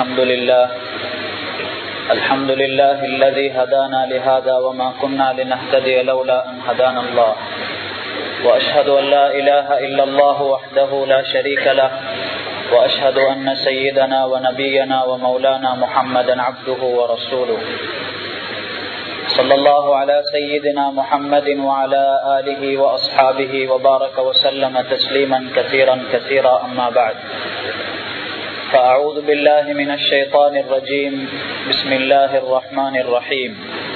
الحمد لله الحمد لله الذي هدانا لهذا وما كنا لنهتدي لولا أن هدانا الله وأشهد أن لا إله إلا الله وحده لا شريك له وأشهد أن سيدنا ونبينا ومولانا محمدا عبده ورسوله صلى الله على سيدنا محمد وعلى آله وأصحابه وبارك وسلم تسليما كثيرا كثيرا أما بعد فأعوذ بالله من الشيطان الرجيم بسم الله الرحمن الرحيم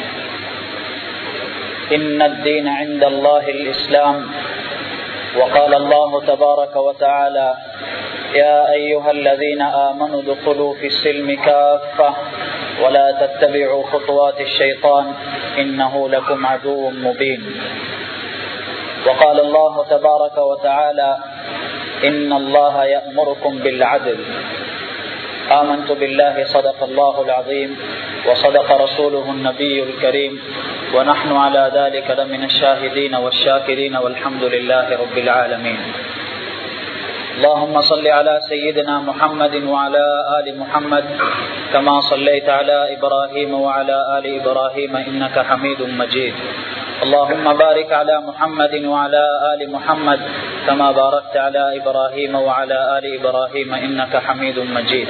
إن الدين عند الله الإسلام وقال الله تبارك وتعالى يا أيها الذين آمنوا ادخلوا في السلم كافة ولا تتبعوا خطوات الشيطان إنه لكم عدو مبين وقال الله تبارك وتعالى إن الله يأمركم بالعدل آمنت بالله صدق الله العظيم وصدق رسوله النبي الكريم ونحن على ذلك لمن الشاهدين والشاكرين والحمد لله رب العالمين اللهم صل على سيدنا محمد وعلى آل محمد كما صليت على إبراهيم وعلى آل إبراهيم إنك حميد مجيد اللهم بارك على محمد وعلى آل محمد كما باركت على إبراهيم وعلى آل إبراهيم إنك حميد مجيد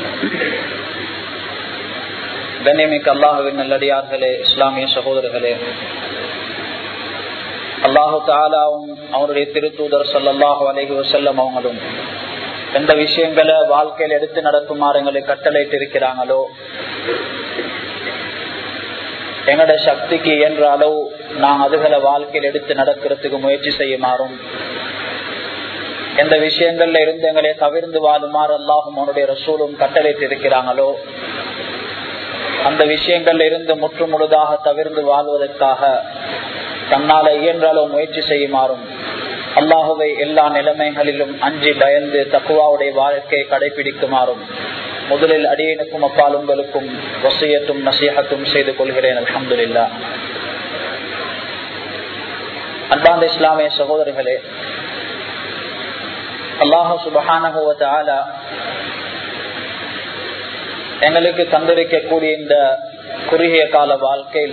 கண்ணியமிக்க அல்லாஹுவின் நல்லடியார்களே இஸ்லாமிய சகோதரர்களே அல்லாஹு தாலாவும் அவருடைய திருத்தூதர் சல்லாஹூ அலஹி வசல்லம் அவங்களும் எந்த விஷயங்களை வாழ்க்கையில் எடுத்து நடக்குமாறு எங்களை கட்டளையிட்டு இருக்கிறாங்களோ எங்களோட சக்திக்கு இயன்ற அளவு நாம் அதுகளை வாழ்க்கையில் எடுத்து நடக்கிறதுக்கு முயற்சி செய்யுமாறும் எந்த விஷயங்கள்ல இருந்து எங்களை தவிர்ந்து வாழுமாறு அல்லாஹும் அவனுடைய ரசூலும் கட்டளையிட்டு இருக்கிறாங்களோ அந்த விஷயங்கள்ல இருந்து முற்று முழுதாக தவிர்ந்து வாழ்வதற்காக தன்னால இயன்ற அளவு முயற்சி செய்யுமாறும் அல்லாஹுவை எல்லா நிலைமைகளிலும் அஞ்சி பயந்து தக்குவாவுடைய வாழ்க்கையை கடைபிடிக்குமாறும் முதலில் அடியனுக்கும் அப்பால் உங்களுக்கும் வசியத்தும் நசீகத்தும் செய்து கொள்கிறேன் அலமதுல்லா அன்பாந்த இஸ்லாமிய சகோதரர்களே அல்லாஹு சுபஹானகுவத்த ஆலா எங்களுக்கு தந்திருக்கக்கூடிய இந்த குறுகிய கால வாழ்க்கையில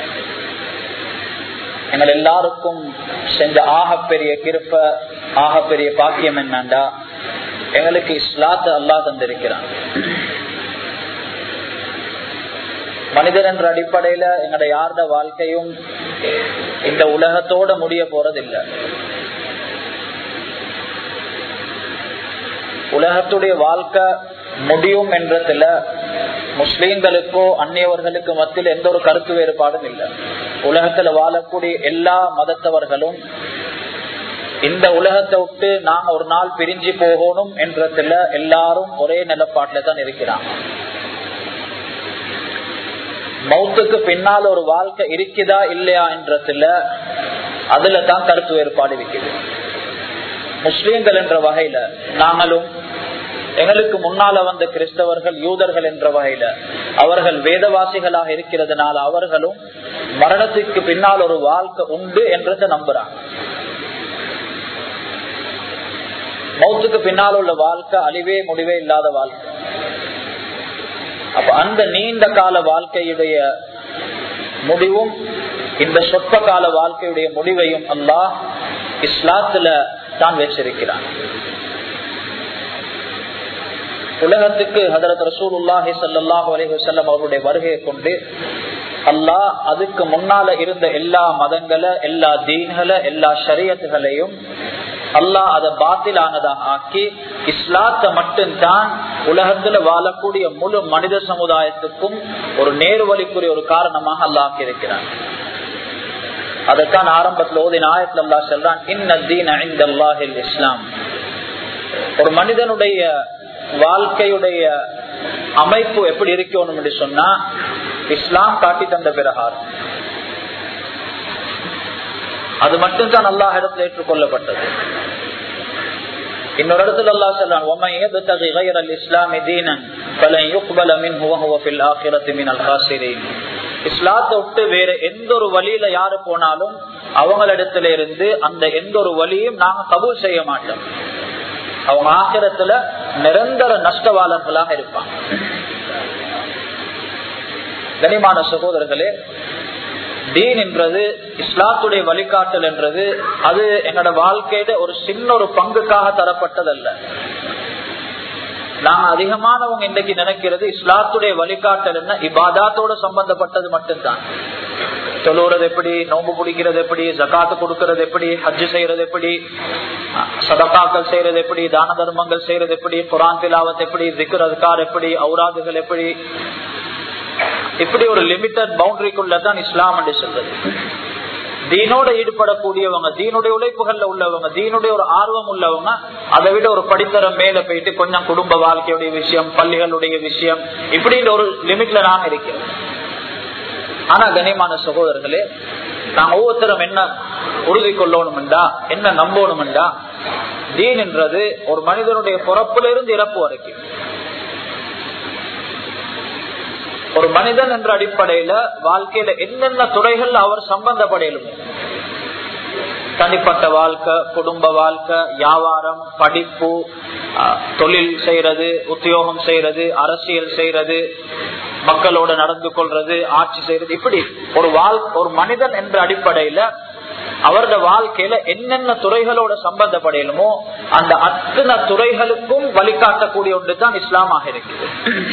எங்கள் எல்லாருக்கும் செஞ்ச ஆகப்பெரிய கிருப்ப ஆகப்பெரிய பாக்கியம் என்னண்டா எங்களுக்கு இஸ்லாத்த அல்லா தந்திருக்கிறான் மனிதர் என்ற அடிப்படையில எங்களோட யாரோட வாழ்க்கையும் இந்த உலகத்தோட முடிய போறதில்லை உலகத்துடைய வாழ்க்கை முடியும் என்றதுல முஸ்லீம்களுக்கோ அந்நியவர்களுக்கு மத்தியில் எந்த ஒரு கருத்து வேறுபாடும் இல்லை உலகத்துல வாழக்கூடிய எல்லா மதத்தவர்களும் இந்த உலகத்தை விட்டு நாங்க ஒரு நாள் பிரிஞ்சு போகணும் என்றதுல எல்லாரும் ஒரே நிலப்பாட்டுல தான் இருக்கிறாங்க மௌத்துக்கு பின்னால் ஒரு வாழ்க்கை இருக்குதா இல்லையா என்றதுல அதுல தான் கருத்து வேறுபாடு இருக்குது முஸ்லீம்கள் என்ற வகையில நாங்களும் எங்களுக்கு முன்னால வந்த கிறிஸ்தவர்கள் யூதர்கள் என்ற வகையில அவர்கள் வேதவாசிகளாக இருக்கிறதுனால அவர்களும் மரணத்துக்கு பின்னால் ஒரு வாழ்க்கை உண்டு என்றதை நம்புறாங்க மௌத்துக்கு பின்னால் உள்ள வாழ்க்கை அழிவே முடிவே இல்லாத வாழ்க்கை அப்ப அந்த நீண்ட கால வாழ்க்கையுடைய முடிவும் இந்த சொற்ப கால வாழ்க்கையுடைய முடிவையும் அல்லாஹ் இஸ்லாத்துல தான் வச்சிருக்கிறான் உலகத்துக்கு ஹதரத் ரசூலுல்லாஹி சல்லாஹு அலஹி வல்லம் அவருடைய வருகையை கொண்டு அல்லாஹ் அதுக்கு முன்னால இருந்த எல்லா மதங்களை எல்லா தீன்களை எல்லா ஷரியத்துகளையும் அல்லாஹ் அதை பாத்திலானதாக ஆக்கி இஸ்லாத்தை மட்டும்தான் உலகத்துல வாழக்கூடிய முழு மனித சமுதாயத்துக்கும் ஒரு நேர்வழிக்குரிய ஒரு காரணமாக அல்லாஹ் இருக்கிறான் அதற்கான ஆரம்பத்தில் ஓதின ஆயத்துல அல்லா சொல்றான் இன்ன இஸ்லாம் ஒரு மனிதனுடைய வாழ்க்கையுடைய அமைப்பு எப்படி இருக்கணும் என்று சொன்னா இஸ்லாம் காட்டி தந்த பிரகாரம் அது மட்டும்தான் அல்லாஹ் இடத்துல ஏற்றுக்கொள்ளப்பட்டது இன்னொரு இடத்துல அல்லா சொல்றான் وَمَن يَبْتَغِ غَيْرَ الْإِسْلَامِ دِينًا فَلَن يُقْبَلَ مِنْهُ وَهُوَ فِي الْآخِرَةِ مِنَ الْخَاسِرِينَ இஸ்லாத்தை விட்டு வேற எந்த ஒரு வழியில யாரு போனாலும் அவங்களிடத்துல இருந்து அந்த எந்த ஒரு வழியும் நாங்க கபூல் செய்ய மாட்டோம் அவங்க ஆக்கிரத்துல நிரந்தர நஷ்டவாளர்களாக இருப்பாங்க கனிமான சகோதரர்களே தீன் என்றது இஸ்லாத்துடைய வழிகாட்டல் என்றது அது என்னோட வாழ்க்கையில ஒரு சின்ன ஒரு பங்குக்காக தரப்பட்டதல்ல நாங்க அதிகமானவங்க இன்னைக்கு நினைக்கிறது இஸ்லாத்துடைய வழிகாட்டல் என்ன இபாதாத்தோட சம்பந்தப்பட்டது மட்டும்தான் தொழுறது எப்படி நோம்பு பிடிக்கிறது எப்படி ஜக்காத்து கொடுக்கறது எப்படி ஹஜ்ஜு செய்யறது எப்படி சதக்காக்கள் செய்யறது எப்படி தான தர்மங்கள் செய்யறது எப்படி குரான் திலாவத் எப்படி திக்ர் அதுக்கார் எப்படி ஔராதுகள் எப்படி இப்படி ஒரு லிமிட்டட் பவுண்டரிக்குள்ள தான் இஸ்லாம் என்று சொல்றது தீனோட ஈடுபடக்கூடியவங்க தீனுடைய உழைப்புகள்ல உள்ளவங்க தீனுடைய ஒரு ஆர்வம் உள்ளவங்க அதை விட ஒரு படித்தரம் மேல போயிட்டு கொஞ்சம் குடும்ப வாழ்க்கையுடைய விஷயம் பள்ளிகளுடைய விஷயம் இப்படின்ற ஒரு லிமிட்ல நாங்க இருக்கிறோம் ஆனா கனிமான சகோதரர்களே நாங்க ஒவ்வொருத்தரும் என்ன உறுதி கொள்ளணும்டா என்ன நம்பணும்டா தீன் என்றது ஒரு மனிதனுடைய பிறப்புல இருந்து இறப்பு வரைக்கும் ஒரு மனிதன் என்ற அடிப்படையில வாழ்க்கையில என்னென்ன துறைகள் அவர் சம்பந்தப்படையலும் தனிப்பட்ட வாழ்க்கை குடும்ப வாழ்க்கை வியாபாரம் படிப்பு தொழில் செய்யறது உத்தியோகம் செய்யறது அரசியல் செய்யறது மக்களோட நடந்து கொள்றது ஆட்சி செய்யறது இப்படி ஒரு வாழ் ஒரு மனிதன் என்ற அடிப்படையில அவரது வாழ்க்கையில என்னென்ன துறைகளோட சம்பந்தப்படையலுமோ அந்த அத்தனை துறைகளுக்கும் வழிகாட்டக்கூடிய ஒன்று தான் இஸ்லாமாக இருக்குது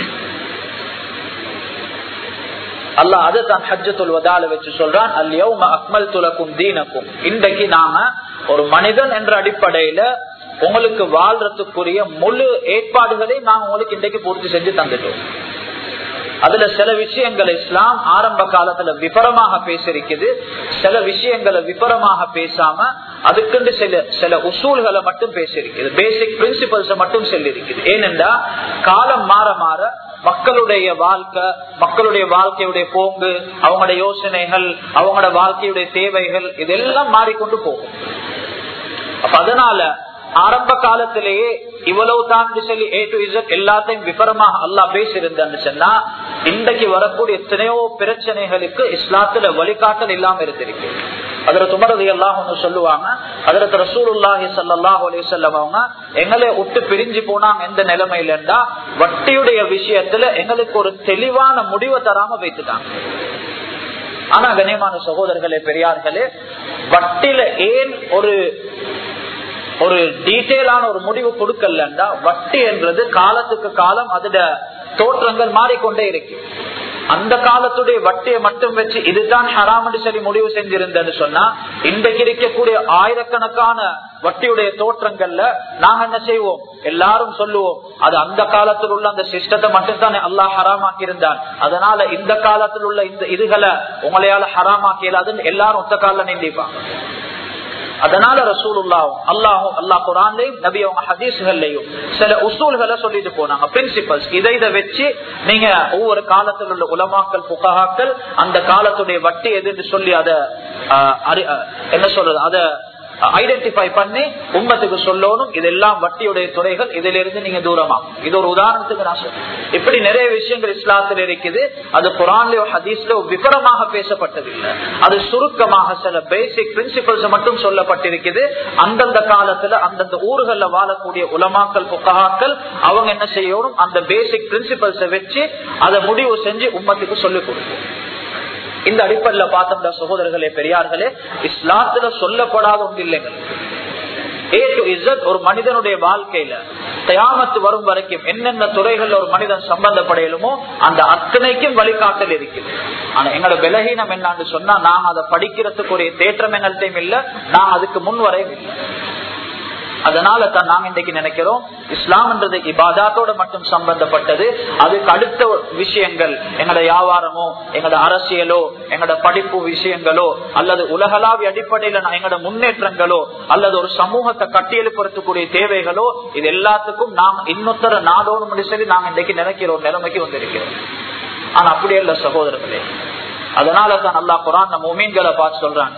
அல்லாஹ் அதை தான் ஹஜ்ஜத்துல் வதால வச்சு சொல்றான் அல்யௌம அக்மல் துலக்கும் தீனக்கும் இன்றைக்கு நாம ஒரு மனிதன் என்ற அடிப்படையில உங்களுக்கு வாழ்றதுக்குரிய முழு ஏற்பாடுகளை நான் உங்களுக்கு இன்றைக்கு பூர்த்தி செஞ்சு தந்துட்டோம் அதுல சில விஷயங்களை இஸ்லாம் ஆரம்ப காலத்துல விபரமாக பேசிருக்குது சில விஷயங்களை விபரமாக பேசாம அதுக்குண்டு சில சில உசூல்களை மட்டும் பேசியிருக்குது பேசிக் பிரின்சிபல்ஸ் மட்டும் சொல்லியிருக்குது ஏனென்றா காலம் மாற மாற மக்களுடைய வாழ்க்கை மக்களுடைய வாழ்க்கையுடைய போங்கு அவங்களோட யோசனைகள் அவங்களோட வாழ்க்கையுடைய தேவைகள் இதெல்லாம் மாறிக்கொண்டு போகும் அப்ப அதனால ஆரம்ப காலத்திலேயே இவ்வளவு தான் சொல்லி ஏ டு இசட் எல்லாத்தையும் விபரமாக அல்லா பேசியிருந்தான்னு சொன்னா இன்றைக்கு வரக்கூடிய எத்தனையோ பிரச்சனைகளுக்கு இஸ்லாத்துல வழிகாட்டல் இல்லாம இருந்திருக்கு அதுல துமரது எல்லாம் ஒண்ணு சொல்லுவாங்க அதுல ரசூலுல்லாஹி சல்லாஹ் அலிசல்லம் அவங்க எங்களை விட்டு பிரிஞ்சு போனாங்க எந்த நிலைமையிலண்டா வட்டியுடைய விஷயத்துல எங்களுக்கு ஒரு தெளிவான முடிவை தராம வைத்துட்டாங்க ஆனா கண்ணியமான சகோதரர்களே பெரியார்களே வட்டில ஏன் ஒரு ஒரு டீட்டெயிலான ஒரு முடிவு கொடுக்கலண்டா வட்டி என்றது காலத்துக்கு காலம் அதோட தோற்றங்கள் மாறிக்கொண்டே இருக்கு அந்த காலத்துடைய வட்டியை மட்டும் வச்சு இதுதான் ஹராமடி சரி முடிவு செஞ்சிருந்தேன்னு சொன்னா இன்றைக்கு இருக்கக்கூடிய ஆயிரக்கணக்கான வட்டியுடைய தோற்றங்கள்ல நாங்க என்ன செய்வோம் எல்லாரும் சொல்லுவோம் அது அந்த காலத்தில் உள்ள அந்த சிஸ்டத்தை மட்டும் தானே அல்லாஹ் ஹராமாக்கி இருந்தான் அதனால இந்த காலத்தில் உள்ள இந்த இதுகளை உங்களையால ஹராமாக்கி இல்லாதுன்னு எல்லாரும் ஒத்த கால நீந்திப்பாங்க அதனால ரசூலுல்லாவும் அல்லாஹும் அல்லாஹ் குரான்லையும் நபி அவங்க ஹதீஸ்கள்லையும் சில உசூல்களை சொல்லிட்டு போனாங்க பிரின்சிபல்ஸ் இதை இதை வச்சு நீங்க ஒவ்வொரு காலத்தில் உள்ள உலமாக்கள் புகாக்கள் அந்த காலத்துடைய வட்டி எதுன்னு சொல்லி அதை என்ன சொல்றது அதை ஐடென்டிஃபை பண்ணி உம்மத்துக்கு சொல்லணும் இதெல்லாம் வட்டியுடைய துறைகள் இதுல இருந்து நீங்க தூரமா இது ஒரு உதாரணத்துக்கு நான் சொல்றேன் இப்படி நிறைய விஷயங்கள் இஸ்லாத்தில் இருக்குது அது குரான்லயோ ஹதீஸ்லயோ விபரமாக பேசப்பட்டதில்லை அது சுருக்கமாக சில பேசிக் பிரின்சிபல்ஸ் மட்டும் சொல்லப்பட்டிருக்குது அந்தந்த காலத்துல அந்தந்த ஊர்கள்ல வாழக்கூடிய உலமாக்கல் புக்காக்கள் அவங்க என்ன செய்யணும் அந்த பேசிக் பிரின்சிபல்ஸை வச்சு அதை முடிவு செஞ்சு உம்மத்துக்கு சொல்லிக் கொடுக்கும் இந்த அடிப்படையில பார்த்தோம்னா சகோதரர்களே பெரியார்களே இஸ்லாத்துல சொல்லப்படாத ஒன்று இல்லைங்க ஏ டு இசட் ஒரு மனிதனுடைய வாழ்க்கையில தயாமத்து வரும் வரைக்கும் என்னென்ன துறைகள்ல ஒரு மனிதன் சம்பந்தப்படையலுமோ அந்த அத்தனைக்கும் வழிகாட்டல் இருக்குது ஆனா எங்களோட பலகீனம் என்னன்னு சொன்னா நாங்க அதை படிக்கிறதுக்கு ஒரு தேற்றம் எங்கள்கிட்டையும் இல்லை நான் அதுக்கு முன் வரையும் இல்லை அதனால தான் நாங்க இன்றைக்கு நினைக்கிறோம் இஸ்லாம்ன்றது இபாதாத்தோட மட்டும் சம்பந்தப்பட்டது அதுக்கு அடுத்த விஷயங்கள் எங்களோட வியாபாரமோ எங்களோட அரசியலோ எங்களோட படிப்பு விஷயங்களோ அல்லது உலகளாவிய அடிப்படையில எங்களோட முன்னேற்றங்களோ அல்லது ஒரு சமூகத்தை கட்டியெழுப்புறதுக்குரிய தேவைகளோ இது எல்லாத்துக்கும் நாம் இன்னொருத்தர நாடோடு சொல்லி நாங்க இன்றைக்கு நினைக்கிறோம் நிலைமைக்கு வந்திருக்கிறோம் ஆனா அப்படியே இல்ல சகோதரர்களே அதனால தான் அல்லா குரான் மூமீன்களை பார்த்து சொல்றான்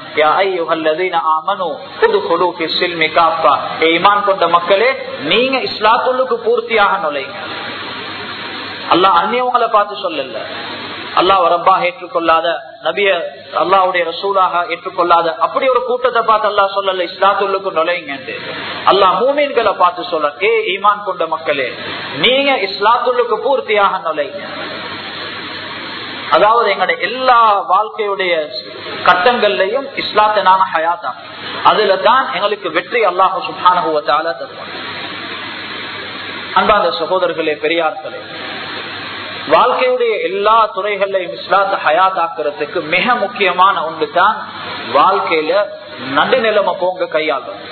ஈமான் கொண்ட மக்களே நீங்க இஸ்லாத்துள்ளுக்கு பூர்த்தியாக நுழைங்க அல்லாஹ் அந்நியவங்களை பார்த்து சொல்லல அல்லாஹ் ரப்பா ஏற்றுக்கொள்ளாத நபிய அல்லாவுடைய ரசூலாக ஏற்றுக்கொள்ளாத அப்படி ஒரு கூட்டத்தை பார்த்து அல்லா சொல்லல இஸ்லாத்துள்ளுக்கு நுழைங்க அல்லாஹ் மூமீன்களை பார்த்து சொல்ற ஏ ஈமான் கொண்ட மக்களே நீங்க இஸ்லாத்துள்ளுக்கு பூர்த்தியாக நுழைங்க அதாவது எங்களுடைய எல்லா வாழ்க்கையுடைய கட்டங்கள்லையும் இஸ்லாத்தை நாங்க ஹயாத்தா அதுல தான் எங்களுக்கு வெற்றி அல்லாஹ் சுபானுவத்தால தருவோம் அன்பாந்த சகோதரர்களே பெரியார்களே வாழ்க்கையுடைய எல்லா துறைகளையும் இஸ்லாத்தை ஹயாத்தாக்குறதுக்கு மிக முக்கியமான ஒன்று தான் வாழ்க்கையில நடுநிலைமை போங்க கையாளும்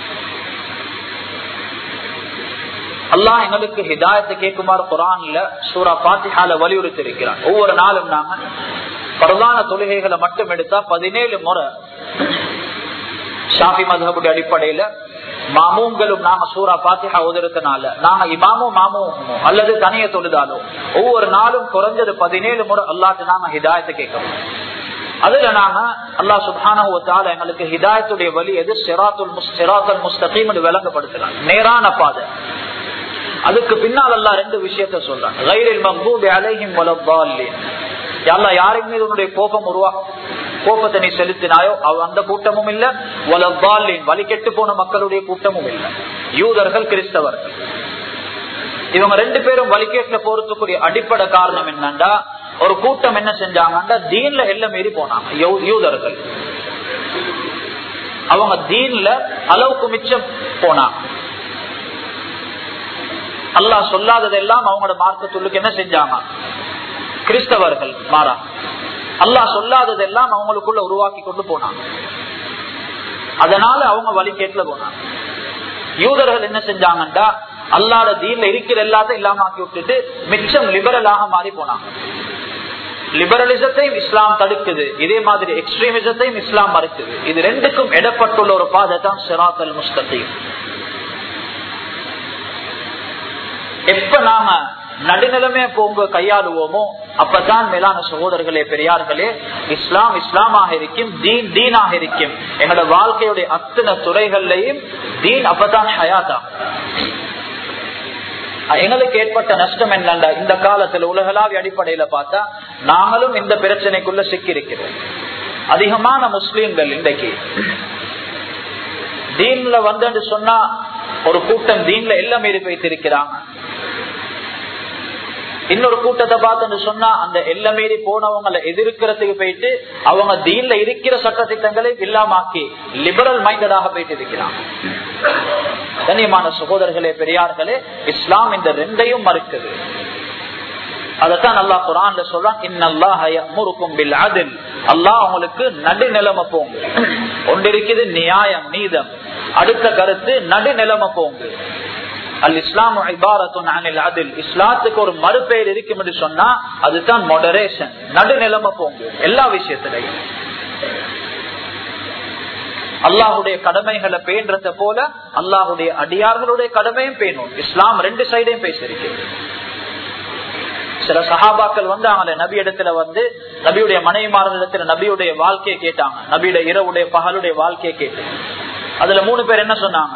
அல்லாஹ் எங்களுக்கு ஹிதாயத்தை கேட்குமாறு குரான்ல சூரா பாத்திஹால வலியுறுத்தி இருக்கிறார் ஒவ்வொரு நாளும் நாங்க பிரதான தொழுகைகளை மட்டும் எடுத்தா பதினேழு முறை ஷாஃபி மதபுடைய அடிப்படையில மாமூங்களும் நாங்க சூரா பாத்திஹா உதறதுனால நாங்க இமாமும் மாமும் அல்லது தனிய தொழுதாலும் ஒவ்வொரு நாளும் குறைஞ்சது பதினேழு முறை அல்லாட்டு நாங்க ஹிதாயத்தை கேட்கணும் அதுல நாங்க அல்லா சுபான எங்களுக்கு ஹிதாயத்துடைய வழி எது சிராத்துல் சிராத்தல் முஸ்தகீம் விளங்கப்படுத்துறாங்க நேரான பாதை அதுக்கு பின்னால் அல்லா ரெண்டு விஷயத்த சொல்றாங்க கைரில் மக்பூபி அலைஹிம் வலப்பாலின் யாரா யாரின் மீது உன்னுடைய கோபம் உருவா கோபத்தை நீ செலுத்தினாயோ அந்த கூட்டமும் இல்ல வலப்பாலின் வழி கெட்டு போன மக்களுடைய கூட்டமும் இல்ல யூதர்கள் கிறிஸ்தவர்கள் இவங்க ரெண்டு பேரும் வழிகேட்டுல போறதுக்குரிய அடிப்படை காரணம் என்னண்டா ஒரு கூட்டம் என்ன செஞ்சாங்கன்னா தீன்ல எல்லாம் மீறி போனாங்க யூதர்கள் அவங்க தீன்ல அளவுக்கு மிச்சம் போனாங்க அல்லா சொல்லாததெல்லாம் அவங்களோட மார்க்கத்துள்ளுக்கு என்ன செஞ்சாங்க கிறிஸ்தவர்கள் மாறா அல்லா சொல்லாததெல்லாம் அவங்களுக்குள்ள உருவாக்கி கொண்டு போனாங்க அதனால அவங்க வழிகேட்டுல போனாங்க யூதர்கள் என்ன செஞ்சாங்கண்டா அல்லாட தீன்ல இருக்கிற எல்லாத்தையும் இல்லாம ஆக்கி விட்டுட்டு மிச்சம் லிபரலாக மாறி போனாங்க லிபரலிசத்தையும் இஸ்லாம் தடுக்குது இதே மாதிரி எக்ஸ்ட்ரீமிசத்தையும் இஸ்லாம் மறுக்குது இது ரெண்டுக்கும் இடப்பட்டுள்ள ஒரு பாதை தான் சிராத்தல் முஸ்தகீம் எப்ப நாம நடுநிலைமே போங்க கையாளுவோமோ அப்பதான் மேலான சகோதரர்களே பெரியார்களே இஸ்லாம் இஸ்லாமாக இருக்கும் தீன் தீனாக இருக்கும் எங்களோட வாழ்க்கையுடைய அத்தனை துறைகள்லையும் தீன் அப்பதான் ஹயாத்தா எங்களுக்கு ஏற்பட்ட நஷ்டம் என்னண்டா இந்த காலத்துல உலகளாவிய அடிப்படையில பார்த்தா நாங்களும் இந்த பிரச்சனைக்குள்ள சிக்கியிருக்கிறோம் அதிகமான முஸ்லீம்கள் இன்றைக்கு தீன்ல வந்து சொன்னா ஒரு கூட்டம் தீன்ல எல்லாம் மீறி வைத்திருக்கிறாங்க இன்னொரு கூட்டத்தை பார்த்து சொன்னா அந்த எல்லை மீறி போனவங்களை எதிர்க்கிறதுக்கு போயிட்டு அவங்க தீன்ல இருக்கிற சட்ட திட்டங்களை இல்லாமாக்கி லிபரல் மைண்டடாக போயிட்டு இருக்கிறாங்க கண்ணியமான சகோதரர்களே பெரியார்களே இஸ்லாம் இந்த ரெண்டையும் மறுக்குது அதத்தான் அல்லா குரான்ல சொல்றான் இன்னல்லாஹுக்கும் அல்லாஹ் உங்களுக்கு நடுநிலைமை போங்க ஒன்று இருக்குது நியாயம் நீதம் அடுத்த கருத்து நடுநிலைமை போங்க அல் இஸ்லாம் அதில் இஸ்லாத்துக்கு ஒரு மறுபெயர் இருக்கும் என்று சொன்னா அதுதான் மொடரேஷன் நடுநிலைமை போங்க எல்லா விஷயத்திலையும் அல்லாஹுடைய கடமைகளை பேன்றத போல அல்லாஹுடைய அடியார்களுடைய கடமையும் பேணும் இஸ்லாம் ரெண்டு சைடையும் பேசியிருக்கிறது சில சஹாபாக்கள் வந்து அவங்க நபி இடத்துல வந்து நபியுடைய மனைவிமார்களிடத்துல நபியுடைய வாழ்க்கையை கேட்டாங்க நபியுடைய இரவுடைய பகலுடைய வாழ்க்கையை கேட்டு அதுல மூணு பேர் என்ன சொன்னாங்க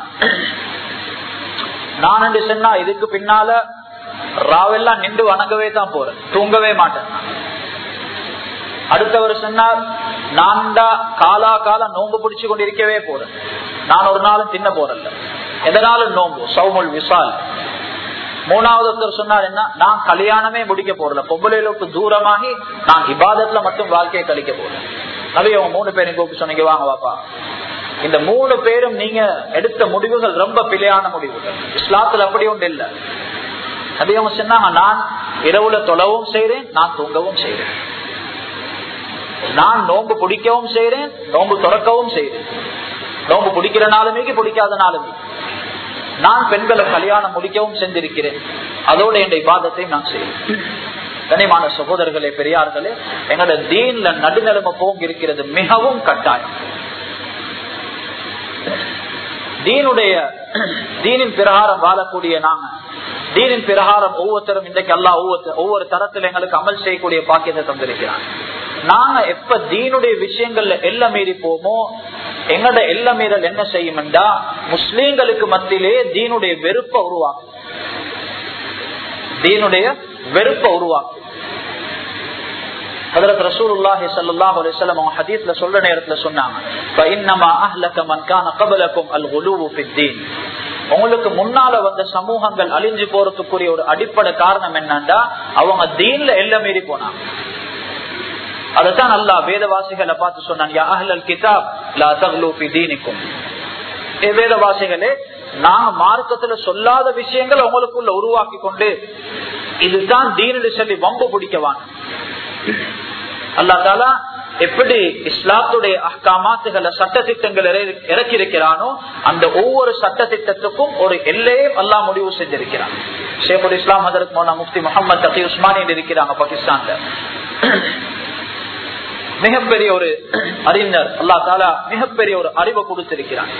நான் என்று சொன்னா இதுக்கு பின்னால ராவெல்லாம் நின்று வணங்கவே தான் போறேன் தூங்கவே மாட்டேன் அடுத்தவர் சொன்னார் நான் காலா காலம் நோன்பு பிடிச்சு கொண்டு இருக்கவே போறேன் நான் ஒரு நாளும் தின்ன போறல எதனாலும் நோம்பு சௌமுல் விசால் மூணாவது ஒருத்தர் சொன்னார் என்ன நான் கல்யாணமே முடிக்க போறல பொம்பளைகளுக்கு தூரமாகி நான் இபாதத்துல மட்டும் வாழ்க்கையை கழிக்க போறேன் நபி அவங்க மூணு பேரும் கூப்பிட்டு சொன்னீங்க வாங்க வாப்பா இந்த மூணு பேரும் நீங்க எடுத்த முடிவுகள் ரொம்ப பிழையான முடிவுகள் இஸ்லாத்துல அப்படி ஒன்று இல்லை நபி அவங்க சொன்னாங்க நான் இரவுல தொலைவும் செய்யறேன் நான் தூங்கவும் செய்யறேன் நான் நோன்பு பிடிக்கவும் செய்யறேன் நோன்பு துறக்கவும் செய்யறேன் நோன்பு பிடிக்கிற நாளுமே பிடிக்காத நாளுமே நான் பெண்களை கல்யாணம் முடிக்கவும் செஞ்சிருக்கிறேன் அதோட என் பாதத்தையும் நான் செய்யறேன் கனிமான சகோதரர்களே பெரியார்களே எங்களோட தீன்ல நடுநிலைமை போங்க இருக்கிறது மிகவும் கட்டாயம் தீனுடைய தீனின் பிரகாரம் வாழக்கூடிய நாங்க தீனின் பிரகாரம் ஒவ்வொருத்தரும் இன்றைக்கு அல்லா ஒவ்வொரு ஒவ்வொரு தரத்தில் எங்களுக்கு அமல் செய்யக்கூடிய பாக்கியத்தை தந்திருக்கிறாங்க நாங்க எப்ப தீனுடைய விஷயங்கள்ல எல்ல மீறி போமோ எங்கட எல்ல மீறல் என்ன செய்யும்டா முஸ்லீம்களுக்கு மத்தியிலே தீனுடைய வெறுப்ப உருவாக்கும் தீனுடைய வெறுப்ப உருவாக்கும் ஹதரத் ரசூலுல்லாஹி ஸல்லல்லாஹு அலைஹி வஸல்லம் அவங்க ஹதீஸ்ல சொல்ற நேரத்துல சொன்னாங்க ஃபஇன்னமா அஹ்லக மன் கான கபலக்கும் அல் குலூவு ஃபித்தீன் உங்களுக்கு முன்னால வந்த சமூகங்கள் அழிஞ்சு போறதுக்குரிய ஒரு அடிப்படை காரணம் என்னன்னா அவங்க தீன்ல எல்ல மீறி போனாங்க அதைத்தான் அல்லா வேதவாசிகளை பார்த்து சொன்னான் யா அஹ்லல் கிதாப் லா தக்லூ ஃபி தீனிக்கும் ஏ வேதவாசிகளே நாங்க மார்க்கத்துல சொல்லாத விஷயங்கள் உங்களுக்குள்ள உருவாக்கி கொண்டு இதுதான் தீனு சொல்லி வம்பு பிடிக்கவான் அல்லா தாலா எப்படி இஸ்லாத்துடைய அஹ்காமாத்துகளை சட்ட திட்டங்கள் இறக்கி இருக்கிறானோ அந்த ஒவ்வொரு சட்ட திட்டத்துக்கும் ஒரு எல்லையே அல்லா முடிவு செஞ்சிருக்கிறான் ஷேகுல் இஸ்லாம் ஹதரத் மோனா முஃப்தி முகமது தகி உஸ்மானி இருக்கிறாங்க பாகிஸ்தான்ல மிகப்பெரிய ஒரு அறிஞர் அல்லா தாலா மிகப்பெரிய ஒரு அறிவை கொடுத்திருக்கிறான்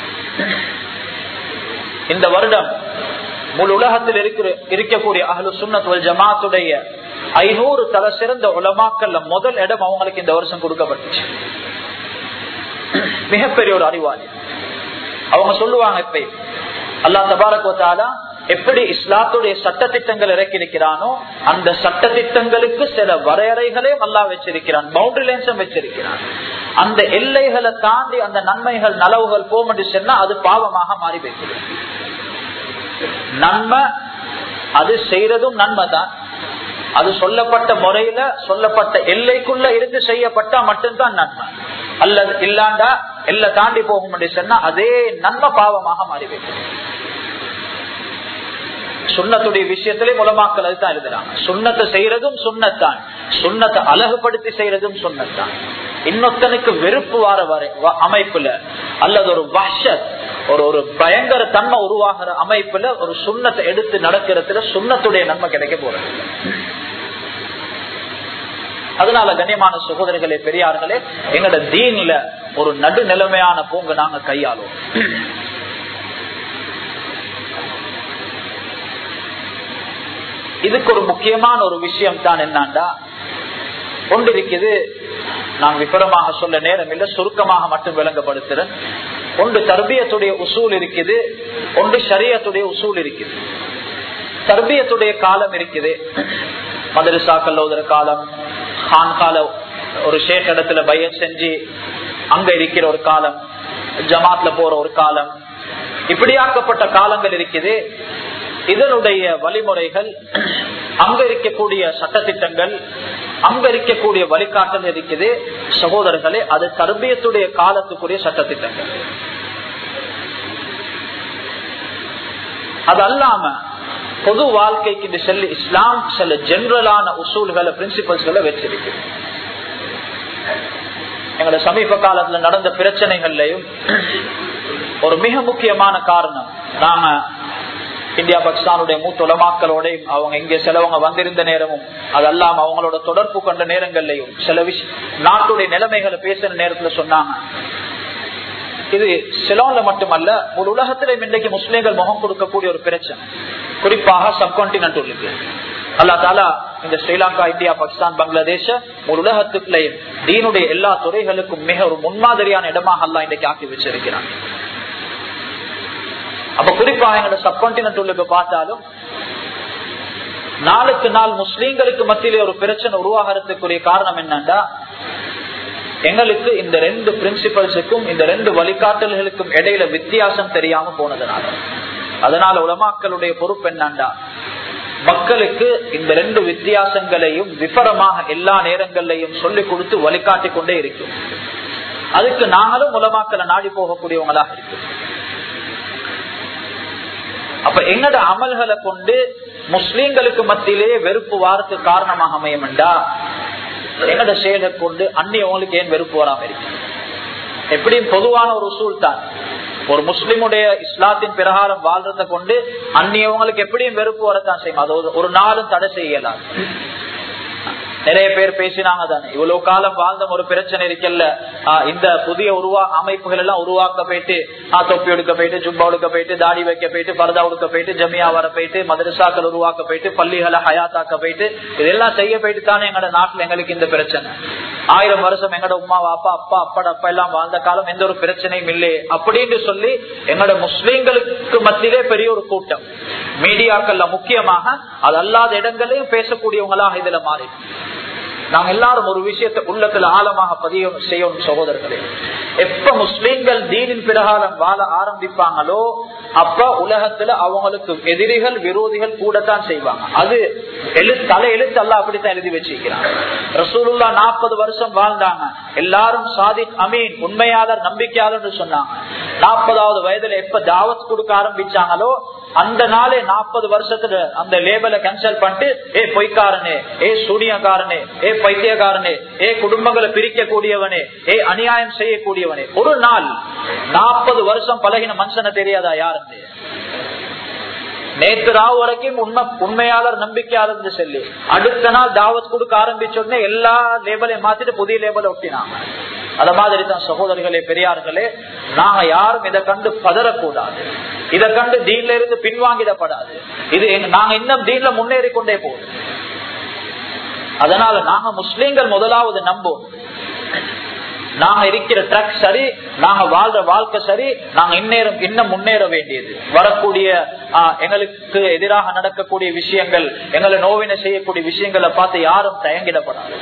இந்த வருடம் முழு உலகத்தில் இருக்கிற இருக்கக்கூடிய அகலு சுண்ணத் ஜமாத்துடைய ஐநூறு தலை சிறந்த உலமாக்கல்ல முதல் இடம் அவங்களுக்கு இந்த வருஷம் கொடுக்கப்பட்டுச்சு மிகப்பெரிய ஒரு அறிவாளி அவங்க சொல்லுவாங்க இப்ப அல்லா தபாரகோத்தாலா எப்படி இஸ்லாத்துடைய சட்ட திட்டங்கள் இறக்கி இருக்கிறானோ அந்த சட்ட திட்டங்களுக்கு சில வரையறைகளையும் அல்லா வச்சிருக்கிறான் பவுண்டரி லைன்ஸும் வச்சிருக்கிறான் அந்த எல்லைகளை தாண்டி அந்த நன்மைகள் நலவுகள் போக சொன்னா அது பாவமாக மாறி வைக்கிறது நன்மை அது செய்யறதும் நன்மை தான் அது சொல்லப்பட்ட முறையில சொல்லப்பட்ட எல்லைக்குள்ள இருந்து செய்யப்பட்டா மட்டும்தான் நன்மை அல்லது இல்லாண்டா எல்லை தாண்டி போகும் சொன்னா அதே நன்மை பாவமாக மாறி வைக்கிறது சுண்ணத்துடைய விஷயத்திலே முலமாக்கல் அதுதான் எழுதுறாங்க சுண்ணத்தை செய்யறதும் சுண்ணத்தான் சுண்ணத்தை அழகுபடுத்தி செய்யறதும் சுண்ணத்தான் இன்னொத்தனுக்கு வெறுப்பு வார வரை அமைப்புல அல்லது ஒரு வஷத் ஒரு ஒரு பயங்கர தன்மை உருவாகிற அமைப்புல ஒரு சுண்ணத்தை எடுத்து நடக்கிறதுல சுண்ணத்துடைய நன்மை கிடைக்க போறது அதனால கண்ணியமான சகோதரிகளே பெரியார்களே எங்களோட தீன்ல ஒரு நடுநிலைமையான பூங்க நாங்க கையாளுவோம் இதுக்கு ஒரு முக்கியமான ஒரு விஷயம் தான் என்னண்டா ஒன்று இருக்குது நான் விபரமாக சொல்ல நேரம் இல்லை சுருக்கமாக மட்டும் விளங்கப்படுத்துறேன் ஒன்று தர்பியத்துடைய உசூல் இருக்குது ஒன்று சரியத்துடைய உசூல் இருக்குது தர்பியத்துடைய காலம் இருக்குது மதரசாக்கள் ஓதுற காலம் ஹான் கால ஒரு ஷேக் இடத்துல பய செஞ்சு அங்க இருக்கிற ஒரு காலம் ஜமாத்ல போற ஒரு காலம் இப்படியாக்கப்பட்ட காலங்கள் இருக்குது இதனுடைய வழிமுறைகள் அங்க இருக்கக்கூடிய சட்டத்திட்டங்கள் அங்க இருக்கக்கூடிய வழிகாட்டல் இருக்குது சகோதரர்களே அது தர்பியத்துடைய காலத்துக்குரிய சட்டத்திட்டங்கள் அது அல்லாம பொது வாழ்க்கைக்கு சொல்லி இஸ்லாம் சில ஜெனரலான உசூல்களை பிரின்சிபல்ஸ்களை வச்சிருக்கு எங்களோட சமீப காலத்துல நடந்த பிரச்சனைகள்லையும் ஒரு மிக முக்கியமான காரணம் நாங்க இந்தியா பாகிஸ்தானுடைய மூத்த உலமாக்களோடையும் அவங்க இங்க சிலவங்க வந்திருந்த நேரமும் அதெல்லாம் அவங்களோட தொடர்பு கொண்ட நேரங்கள்லையும் சில விஷயம் நாட்டுடைய நிலைமைகளை பேசுற நேரத்துல சொன்னாங்க இது சிலோன்ல மட்டுமல்ல ஒரு உலகத்திலே இன்றைக்கு முஸ்லீம்கள் முகம் கொடுக்கக்கூடிய ஒரு பிரச்சனை குறிப்பாக சப்கான்டினென்ட் இருக்கு அல்லா தாலா இந்த ஸ்ரீலங்கா இந்தியா பாகிஸ்தான் பங்களாதேஷ ஒரு உலகத்துக்குள்ளேயும் தீனுடைய எல்லா துறைகளுக்கும் மிக ஒரு முன்மாதிரியான இடமாக அல்லா இன்றைக்கு ஆக்கி வச்சிருக்கிறான் அப்ப குறிப்பா எங்களோட சப்கான்டினென்ட் உள்ளுக்கு பார்த்தாலும் நாளுக்கு நாள் முஸ்லீம்களுக்கு மத்தியிலே ஒரு பிரச்சனை உருவாகிறதுக்குரிய காரணம் என்னன்னா எங்களுக்கு இந்த ரெண்டு பிரின்சிபல்ஸுக்கும் இந்த ரெண்டு வழிகாட்டல்களுக்கும் இடையில வித்தியாசம் தெரியாம போனதுனால அதனால உலமாக்களுடைய பொறுப்பு என்னண்டா மக்களுக்கு இந்த ரெண்டு வித்தியாசங்களையும் விபரமாக எல்லா நேரங்களையும் சொல்லிக் கொடுத்து வழிகாட்டி கொண்டே இருக்கும் அதுக்கு நாங்களும் உலமாக்களை நாடி போகக்கூடியவங்களாக இருக்கும் அப்ப எங்கட அமல்களை கொண்டு முஸ்லீம்களுக்கு மத்தியிலே வெறுப்பு வாரத்து காரணமாக அமையும்டா எங்கட செயலை கொண்டு அந்நியவங்களுக்கு ஏன் வெறுப்பு வராம இருக்கு எப்படியும் பொதுவான ஒரு சூழ் தான் ஒரு முஸ்லிமுடைய இஸ்லாத்தின் பிரகாரம் வாழ்றத கொண்டு அந்நியவங்களுக்கு எப்படியும் வெறுப்பு வரத்தான் செய்யும் அது ஒரு நாளும் தடை செய்யலாம் நிறைய பேர் பேசினாங்க தானே இவ்வளவு காலம் வாழ்ந்த ஒரு பிரச்சனை இருக்கல்ல இந்த புதிய உருவா அமைப்புகள் எல்லாம் உருவாக்க போயிட்டு தொப்பி எடுக்க போயிட்டு ஜும்பா எடுக்க போயிட்டு தாடி வைக்க போயிட்டு பரதா உடுக்க போயிட்டு ஜமியா வர போயிட்டு மதரசாக்கள் உருவாக்க போயிட்டு பள்ளிகளை ஹயாத்தாக்க போயிட்டு இதெல்லாம் செய்ய போயிட்டு தானே எங்களோட நாட்டுல எங்களுக்கு இந்த பிரச்சனை ஆயிரம் வருஷம் எங்களோட உமா அப்பா அப்பா அப்பாட அப்பா எல்லாம் வாழ்ந்த காலம் எந்த ஒரு பிரச்சனையும் இல்லையே அப்படின்னு சொல்லி எங்களோட முஸ்லீம்களுக்கு மத்தியிலே பெரிய ஒரு கூட்டம் மீடியாக்கள்ல முக்கியமாக அது அல்லாத இடங்களையும் பேசக்கூடியவங்களாக இதுல மாறி நாங்க எல்லாரும் ஒரு விஷயத்தை உள்ளத்துல ஆழமாக பதிய செய்யணும் சகோதரர்களே எப்ப முஸ்லீம்கள் தீனின் பிரகாரம் வாழ ஆரம்பிப்பாங்களோ அப்ப உலகத்துல அவங்களுக்கு எதிரிகள் விரோதிகள் கூடத்தான் செய்வாங்க அது எழு தலை எழுத்து அல்ல அப்படித்தான் எழுதி வச்சிருக்கிறான் ரசூலுல்லா நாற்பது வருஷம் வாழ்ந்தாங்க எல்லாரும் சாதிக் அமீன் உண்மையாளர் நம்பிக்கையாளர் சொன்னாங்க நாற்பதாவது வயதுல எப்ப தாவத் கொடுக்க ஆரம்பிச்சாங்களோ அந்த நாளே நாற்பது வருஷத்துல அந்த லேபலை கேன்சல் பண்ணிட்டு ஏ பொய்க்காரனே ஏ சூனியக்காரனே ஏ பைத்தியக்காரனே ஏ குடும்பங்களை பிரிக்க கூடியவனே ஏ அநியாயம் செய்யக்கூடியவனே ஒரு நாள் நாற்பது வருஷம் பழகின மனுஷனை தெரியாதா யாருன்னு நேற்று ராவு வரைக்கும் உண்மை உண்மையாளர் நம்பிக்கையாளர் சொல்லி அடுத்த நாள் தாவத் கொடுக்க ஆரம்பிச்ச உடனே எல்லா லேபலையும் மாத்திட்டு புதிய லேபலை ஒட்டினாங்க அத மாதிரி தான் சகோதரர்களே பெரியார்களே நாங்க யாரும் இதை கண்டு பதறக்கூடாது இதை கண்டு தீன்ல இருந்து பின்வாங்கிடப்படாது இது எங்க- நாங்க இன்னும் தீன்ல முன்னேறி கொண்டே போகுது அதனால நாங்க முஸ்லீம்கள் முதலாவது நம்புவோம் நாங்க இருக்கிற ட்ரக் சரி நாங்க வாழ்ற வாழ்க்கை சரி நாங்க இந்நேரம் இன்னும் முன்னேற வேண்டியது வரக்கூடிய ஆ, எங்களுக்கு எதிராக நடக்கக்கூடிய விஷயங்கள் எங்களை நோவினை செய்யக்கூடிய விஷயங்களை பார்த்து யாரும் தயங்கிடப்படாது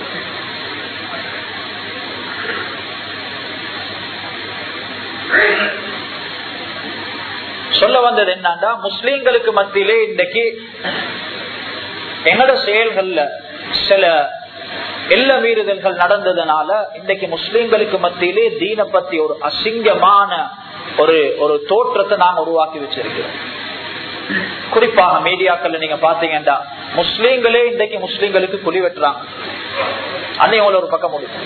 சொல்ல வந்தது என்னன்னா முஸ்லீம்களுக்கு மத்தியிலே இன்றைக்கு எங்களோட செயல்கள்ல சில எல்ல மீறுதல்கள் நடந்ததுனால இன்றைக்கு முஸ்லீம்களுக்கு மத்தியிலே தீன பத்தி ஒரு அசிங்கமான ஒரு ஒரு தோற்றத்தை நாங்க உருவாக்கி வச்சிருக்கிறோம் குறிப்பாக மீடியாக்கள்ல நீங்க பாத்தீங்கன்னா முஸ்லீம்களே இன்றைக்கு முஸ்லீம்களுக்கு குழி வெட்டுறாங்க அன்னையோட ஒரு பக்கம் முடியும்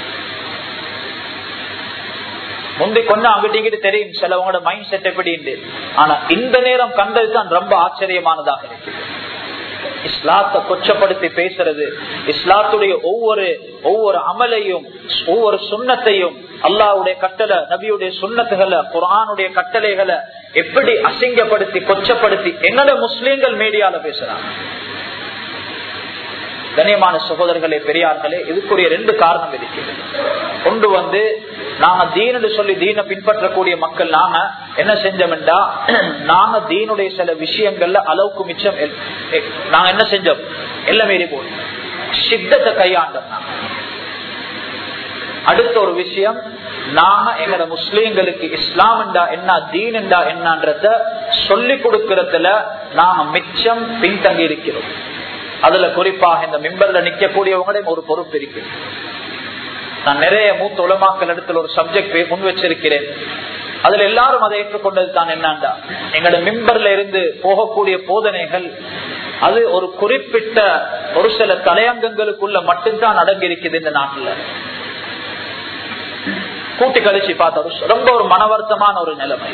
முந்தி கொஞ்சம் அங்கிட்டு இங்கிட்டு தெரியும் சிலவங்களோட மைண்ட் செட் எப்படி ஆனா இந்த நேரம் கண்டது தான் ரொம்ப ஆச்சரியமானதாக இருக்கு இஸ்லாத்தை கொச்சப்படுத்தி பேசுறது இஸ்லாத்துடைய ஒவ்வொரு ஒவ்வொரு அமலையும் ஒவ்வொரு சுண்ணத்தையும் அல்லாவுடைய கட்டளை நபியுடைய சுண்ணத்துகளை குரானுடைய கட்டளைகளை எப்படி அசிங்கப்படுத்தி கொச்சப்படுத்தி என்னோட முஸ்லீம்கள் மீடியால பேசுறாங்க கண்ணியமான சகோதரர்களே பெரியார்களே இதுக்குரிய ரெண்டு காரணம் இருக்கிறது ஒன்று வந்து நாங்க தீனு சொல்லி தீனை பின்பற்றக்கூடிய மக்கள் நாங்க என்ன செஞ்சோம்டா நாங்க தீனுடைய சில விஷயங்கள்ல அளவுக்கு மிச்சம் எல்- எ- நாங்க என்ன செஞ்சோம் எல்லாம் மீறி போய் சித்தத்தை கையாண்டோம் நாங்க அடுத்த ஒரு விஷயம் நாம எங்கட முஸ்லீம்களுக்கு இஸ்லாம்டா என்ன தீன்டா என்னன்றத சொல்லி கொடுக்கறதுல நாம மிச்சம் பின்தங்கி இருக்கிறோம் அதுல குறிப்பாக இந்த மிம்பர்ல நிக்கக்கூடியவங்களையும் ஒரு பொறுப்பு இருக்கு நான் நிறைய மூத்த உலமாக்கள் இடத்துல ஒரு சப்ஜெக்ட் முன் வச்சிருக்கிறேன் அதுல எல்லாரும் அதை ஏற்றுக்கொண்டது தான் என்னண்டா எங்களோட மிம்பர்ல இருந்து போகக்கூடிய போதனைகள் அது ஒரு குறிப்பிட்ட ஒரு சில தலையங்கங்களுக்குள்ள மட்டும்தான் அடங்கி இருக்குது இந்த நாட்டுல கூட்டி கழிச்சு பார்த்த ரொம்ப ஒரு மனவர்த்தமான ஒரு நிலைமை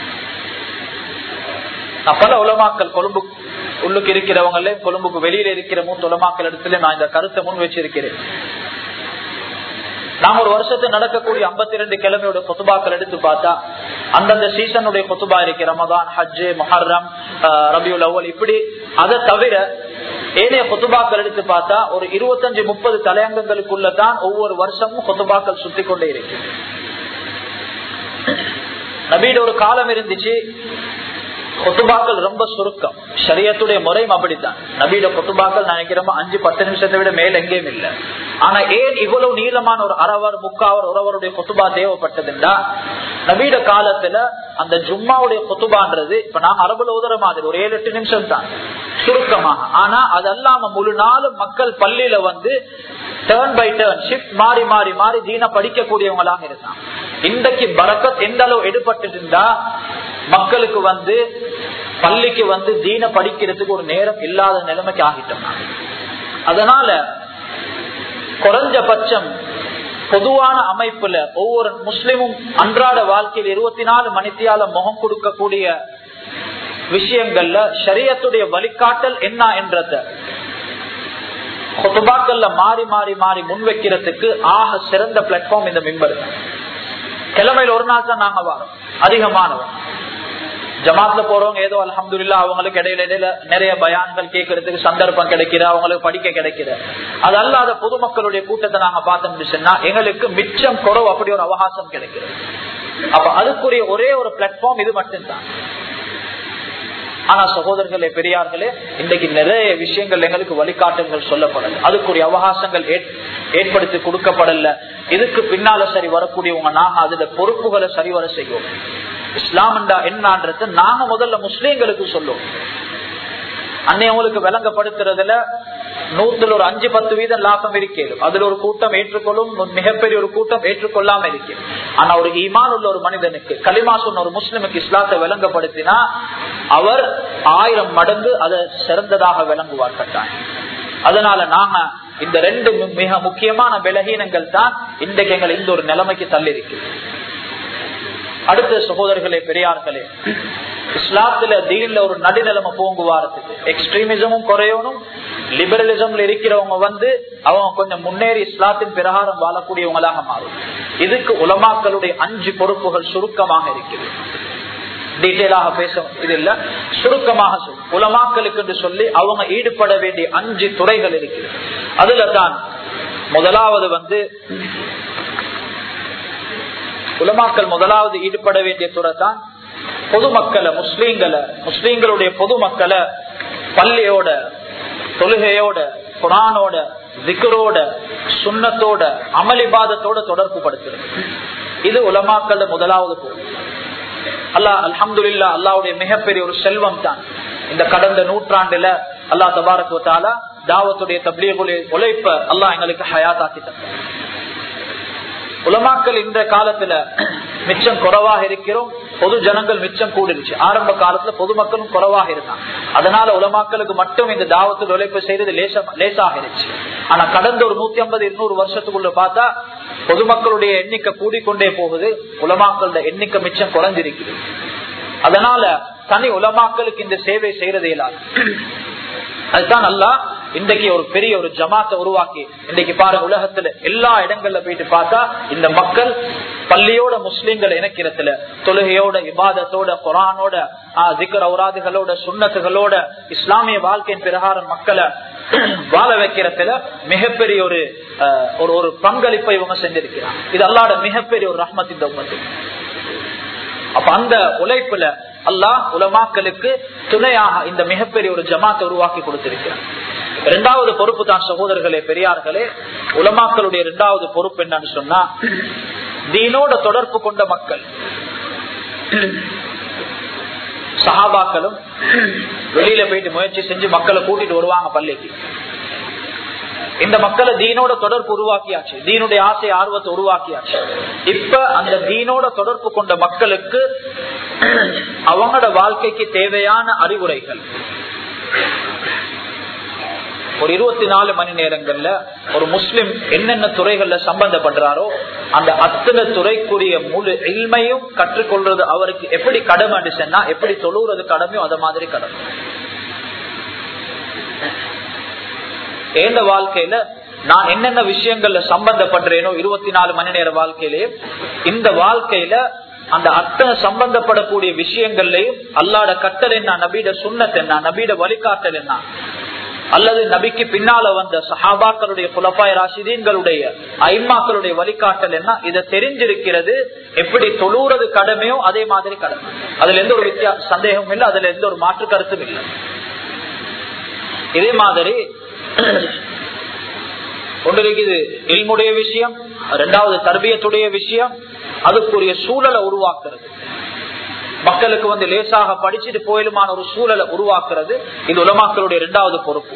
நான் பல உலமாக்கள் கொழும்பு உள்ளுக்கு இருக்கிறவங்களே கொழும்புக்கு வெளியில இருக்கிற மூத்த உலமாக்கள் இடத்துல நான் இந்த கருத்தை முன் வச்சிருக்கிறேன் நாம ஒரு வருஷத்து நடக்கக்கூடிய ஐம்பத்தி ரெண்டு கிழமையோட கொத்துபாக்கள் எடுத்து பார்த்தா அந்தந்த சீசனுடைய கொத்துபா இருக்கு ரமதான் ஹஜ்ஜு மொஹர்ரம் ரபியுல் அவ்வல் இப்படி அதை தவிர ஏனைய கொத்துபாக்கள் எடுத்து பார்த்தா ஒரு இருபத்தஞ்சு முப்பது தலையங்கங்களுக்குள்ள தான் ஒவ்வொரு வருஷமும் கொத்துபாக்கள் சுத்தி கொண்டே இருக்கு நபீட ஒரு காலம் இருந்துச்சு கொத்துபாக்கள் ரொம்ப சுருக்கம் சரியத்துடைய முறையும் அப்படித்தான் நபீட கொத்துபாக்கள் நினைக்கிறோம் அஞ்சு பத்து நிமிஷத்தை விட மேல எங்கேயும் இல்லை ஆனா ஏன் இவ்வளவு நீளமான ஒரு அரவர் முக்காவர் ஒருவருடைய கொத்துபா தேவைப்பட்டதுண்டா நபீட காலத்துல அந்த ஜும்மாவுடைய கொத்துபான்றது இப்ப நாங்க அரபுல உதற மாதிரி ஒரு ஏழு எட்டு நிமிஷம் தான் சுருக்கமாக ஆனா அது அல்லாம முழு நாளும் மக்கள் பள்ளியில வந்து டேர்ன் பை டேர்ன் ஷிஃப்ட் மாறி மாறி மாறி தீன படிக்கக்கூடியவங்களாக இருந்தான் இன்றைக்கு பரக்கத் எந்த அளவு எடுபட்டு இருந்தா மக்களுக்கு வந்து பள்ளிக்கு வந்து தீன படிக்கிறதுக்கு ஒரு நேரம் இல்லாத நிலைமைக்கு ஆகிட்டோம் அதனால குறைஞ்சபட்சம் பொதுவான அமைப்புல ஒவ்வொரு முஸ்லிமும் அன்றாட வாழ்க்கையில் இருபத்தி நாலு மணித்தியால முகம் கொடுக்கக்கூடிய விஷயங்கள்ல சரியத்துடைய வழிகாட்டல் என்ன என்றத கொத்துபாக்கள்ல மாறி மாறி மாறி முன்வைக்கிறதுக்கு ஆக சிறந்த பிளாட்ஃபார்ம் இந்த மிம்பர் கிழமையில ஒரு நாள் தான் நாங்க வரோம் அதிகமானவங்க ஜமாத்ல போறவங்க ஏதோ அலமதுல்லா அவங்களுக்கு இடையில இடையில நிறைய பயான்கள் கேட்கறதுக்கு சந்தர்ப்பம் கிடைக்கிற அவங்களுக்கு படிக்க கிடைக்கிற அது அல்லாத பொதுமக்களுடைய கூட்டத்தை நாங்க பார்த்தோம்னு சொன்னா எங்களுக்கு மிச்சம் குறவு அப்படி ஒரு அவகாசம் கிடைக்கிறது அப்ப அதுக்குரிய ஒரே ஒரு பிளாட்ஃபார்ம் இது மட்டும்தான் ஆனா சகோதரர்களே பெரியார்களே இன்றைக்கு நிறைய விஷயங்கள் எங்களுக்கு வழிகாட்டல்கள் சொல்லப்படல அதுக்குரிய அவகாசங்கள் ஏற்படுத்தி கொடுக்கப்படல இதுக்கு பின்னால சரி வரக்கூடியவங்க நாங்க அதுல பொறுப்புகளை சரிவர செய்வோம் இஸ்லாம்டா என்னன்றது நாங்க முதல்ல முஸ்லீம்களுக்கு சொல்லுவோம் அன்னையவங்களுக்கு விளங்கப்படுத்துறதுல நூத்துல ஒரு அஞ்சு பத்து வீதம் லாபம் இருக்கிறது அதுல ஒரு கூட்டம் ஏற்றுக்கொள்ளும் ஒரு மிகப்பெரிய ஒரு கூட்டம் ஏற்றுக்கொள்ளாம இருக்கு ஆனா ஒரு ஈமான் உள்ள ஒரு மனிதனுக்கு களிமா சொன்ன ஒரு முஸ்லிமுக்கு இஸ்லாத்தை விளங்கப்படுத்தினா அவர் ஆயிரம் மடங்கு அதை சிறந்ததாக விளங்குவார் கட்டாயம் அதனால நாம இந்த ரெண்டு மிக முக்கியமான விலகீனங்கள் தான் இன்றைக்கு எங்கள் இந்த ஒரு நிலைமைக்கு தள்ளி இருக்கு அடுத்த சகோதரர்களே பெரியார்களே இஸ்லாத்துல தீன்ல ஒரு நடுநிலைமை போங்குவாரத்துக்கு எக்ஸ்ட்ரீமிசமும் குறையணும் லிபரலிசம்ல இருக்கிறவங்க வந்து அவங்க கொஞ்சம் முன்னேறி இஸ்லாத்தின் பிரகாரம் வாழக்கூடியவங்களாக மாறும் இதுக்கு உலமாக்களுடைய அஞ்சு பொறுப்புகள் சுருக்கமாக இருக்குது டீட்டெயிலாக பேச இது இல்ல சுருக்கமாக சொல் உலமாக்களுக்கு என்று சொல்லி அவங்க ஈடுபட வேண்டிய அஞ்சு துறைகள் இருக்குது அதுல தான் முதலாவது வந்து உலமாக்கள் முதலாவது ஈடுபட வேண்டிய துறை தான் பொதுமக்களை முஸ்லீம்களை முஸ்லீம்களுடைய பொதுமக்களை பள்ளியோட தொழுகையோட குரானோட திக்கரோட சுண்ணத்தோட அமளிபாதத்தோட தொடர்பு படுத்துறது இது உலமாக்கள முதலாவது பொருள் அல்லா அல்ஹம்துல்லா அல்லாவுடைய மிகப்பெரிய ஒரு செல்வம் தான் இந்த கடந்த நூற்றாண்டுல அல்லா தபாரக்குவத்தால தாவத்துடைய தப்லீகுடைய உழைப்ப அல்லா எங்களுக்கு ஹயாத்தாக்கி தந்தார் உலமாக்கள் இந்த காலத்துல மிச்சம் குறைவாக இருக்கிறோம் பொது ஜனங்கள் மிச்சம் கூடிருச்சு ஆரம்ப காலத்துல பொதுமக்களும் குறைவாக இருந்தாங்க அதனால உலமாக்களுக்கு மட்டும் இந்த தாவத்தில் உழைப்பு செய்யறது லேச லேசாக இருந்துச்சு ஆனா கடந்த ஒரு நூத்தி ஐம்பது இருநூறு வருஷத்துக்குள்ள பார்த்தா பொதுமக்களுடைய எண்ணிக்கை கூடிக்கொண்டே போகுது உலமாக்களோட எண்ணிக்கை மிச்சம் குறைஞ்சிருக்குது அதனால தனி உலமாக்களுக்கு இந்த சேவை செய்யறது இயலாது அதுதான் நல்லா இன்றைக்கு ஒரு பெரிய ஒரு ஜமாத்தை உருவாக்கி இன்றைக்கு பாருங்க உலகத்துல எல்லா இடங்கள்ல போயிட்டு பார்த்தா இந்த மக்கள் பள்ளியோட முஸ்லீம்கள் இணைக்கிறதுல தொழுகையோட இபாதத்தோட குரானோட திக்கர் அவுராதுகளோட சுண்ணத்துகளோட இஸ்லாமிய வாழ்க்கையின் பிரகாரம் மக்களை வாழ வைக்கிறதுல மிகப்பெரிய ஒரு ஒரு ஒரு பங்களிப்பை இவங்க செஞ்சிருக்கிறாங்க இது அல்லாட மிகப்பெரிய ஒரு ரஹ்மத் இந்த உமத்து அப்ப அந்த உழைப்புல அல்லாஹ் உலமாக்களுக்கு துணையாக இந்த மிகப்பெரிய ஒரு ஜமாத்தை உருவாக்கி கொடுத்திருக்கிறார் இரண்டாவது பொறுப்பு தான் சகோதரர்களே பெரியார்களே உலமாக்களுடைய இரண்டாவது பொறுப்பு என்னன்னு சொன்னா தீனோட தொடர்பு கொண்ட மக்கள் சஹாபாக்களும் வெளியில போயிட்டு முயற்சி செஞ்சு மக்களை கூட்டிட்டு வருவாங்க பள்ளிக்கு இந்த மக்களை தீனோட தொடர்பு உருவாக்கியாச்சு தீனுடைய ஆசை ஆர்வத்தை உருவாக்கியாச்சு இப்ப அந்த தீனோட தொடர்பு கொண்ட மக்களுக்கு அவங்களோட வாழ்க்கைக்கு தேவையான அறிவுரைகள் ஒரு இருபத்தி நாலு மணி நேரங்கள்ல ஒரு முஸ்லிம் என்னென்ன துறைகள்ல சம்பந்தப்படுறாரோ அந்த அத்தனை துறைக்குரிய முழு இல்மையும் கற்றுக்கொள்றது அவருக்கு எப்படி கடமை சொன்னா எப்படி தொழுகிறது கடமையோ அத மாதிரி கடமை எந்த வாழ்க்கையில நான் என்னென்ன விஷயங்கள்ல சம்பந்தப்படுறேனோ இருபத்தி நாலு மணி நேர வாழ்க்கையிலே இந்த வாழ்க்கையில அந்த அத்தனை சம்பந்தப்படக்கூடிய விஷயங்கள்லயும் அல்லாட கட்டல் என்ன நபீட சுண்ணத் என்ன நபீட வழிகாட்டல் என்ன அல்லது நபிக்கு பின்னால வந்த சஹாபாக்களுடைய குலப்பாய் ராசிதீன்களுடைய ஐம்மாக்களுடைய வழிகாட்டல் என்ன இதை தெரிஞ்சிருக்கிறது எப்படி தொழுறது கடமையோ அதே மாதிரி கடமை அதுல எந்த ஒரு வித்தியா சந்தேகமும் இல்லை அதுல எந்த ஒரு மாற்று கருத்தும் இல்லை இதே மாதிரி ஒன்று இருக்குது இல்முடைய விஷயம் ரெண்டாவது தர்பியத்துடைய விஷயம் அதுக்குரிய சூழலை உருவாக்குறது மக்களுக்கு வந்து லேசாக படிச்சுட்டு போயிலுமான ஒரு சூழலை உருவாக்குறது இது உலமாக்களுடைய இரண்டாவது பொறுப்பு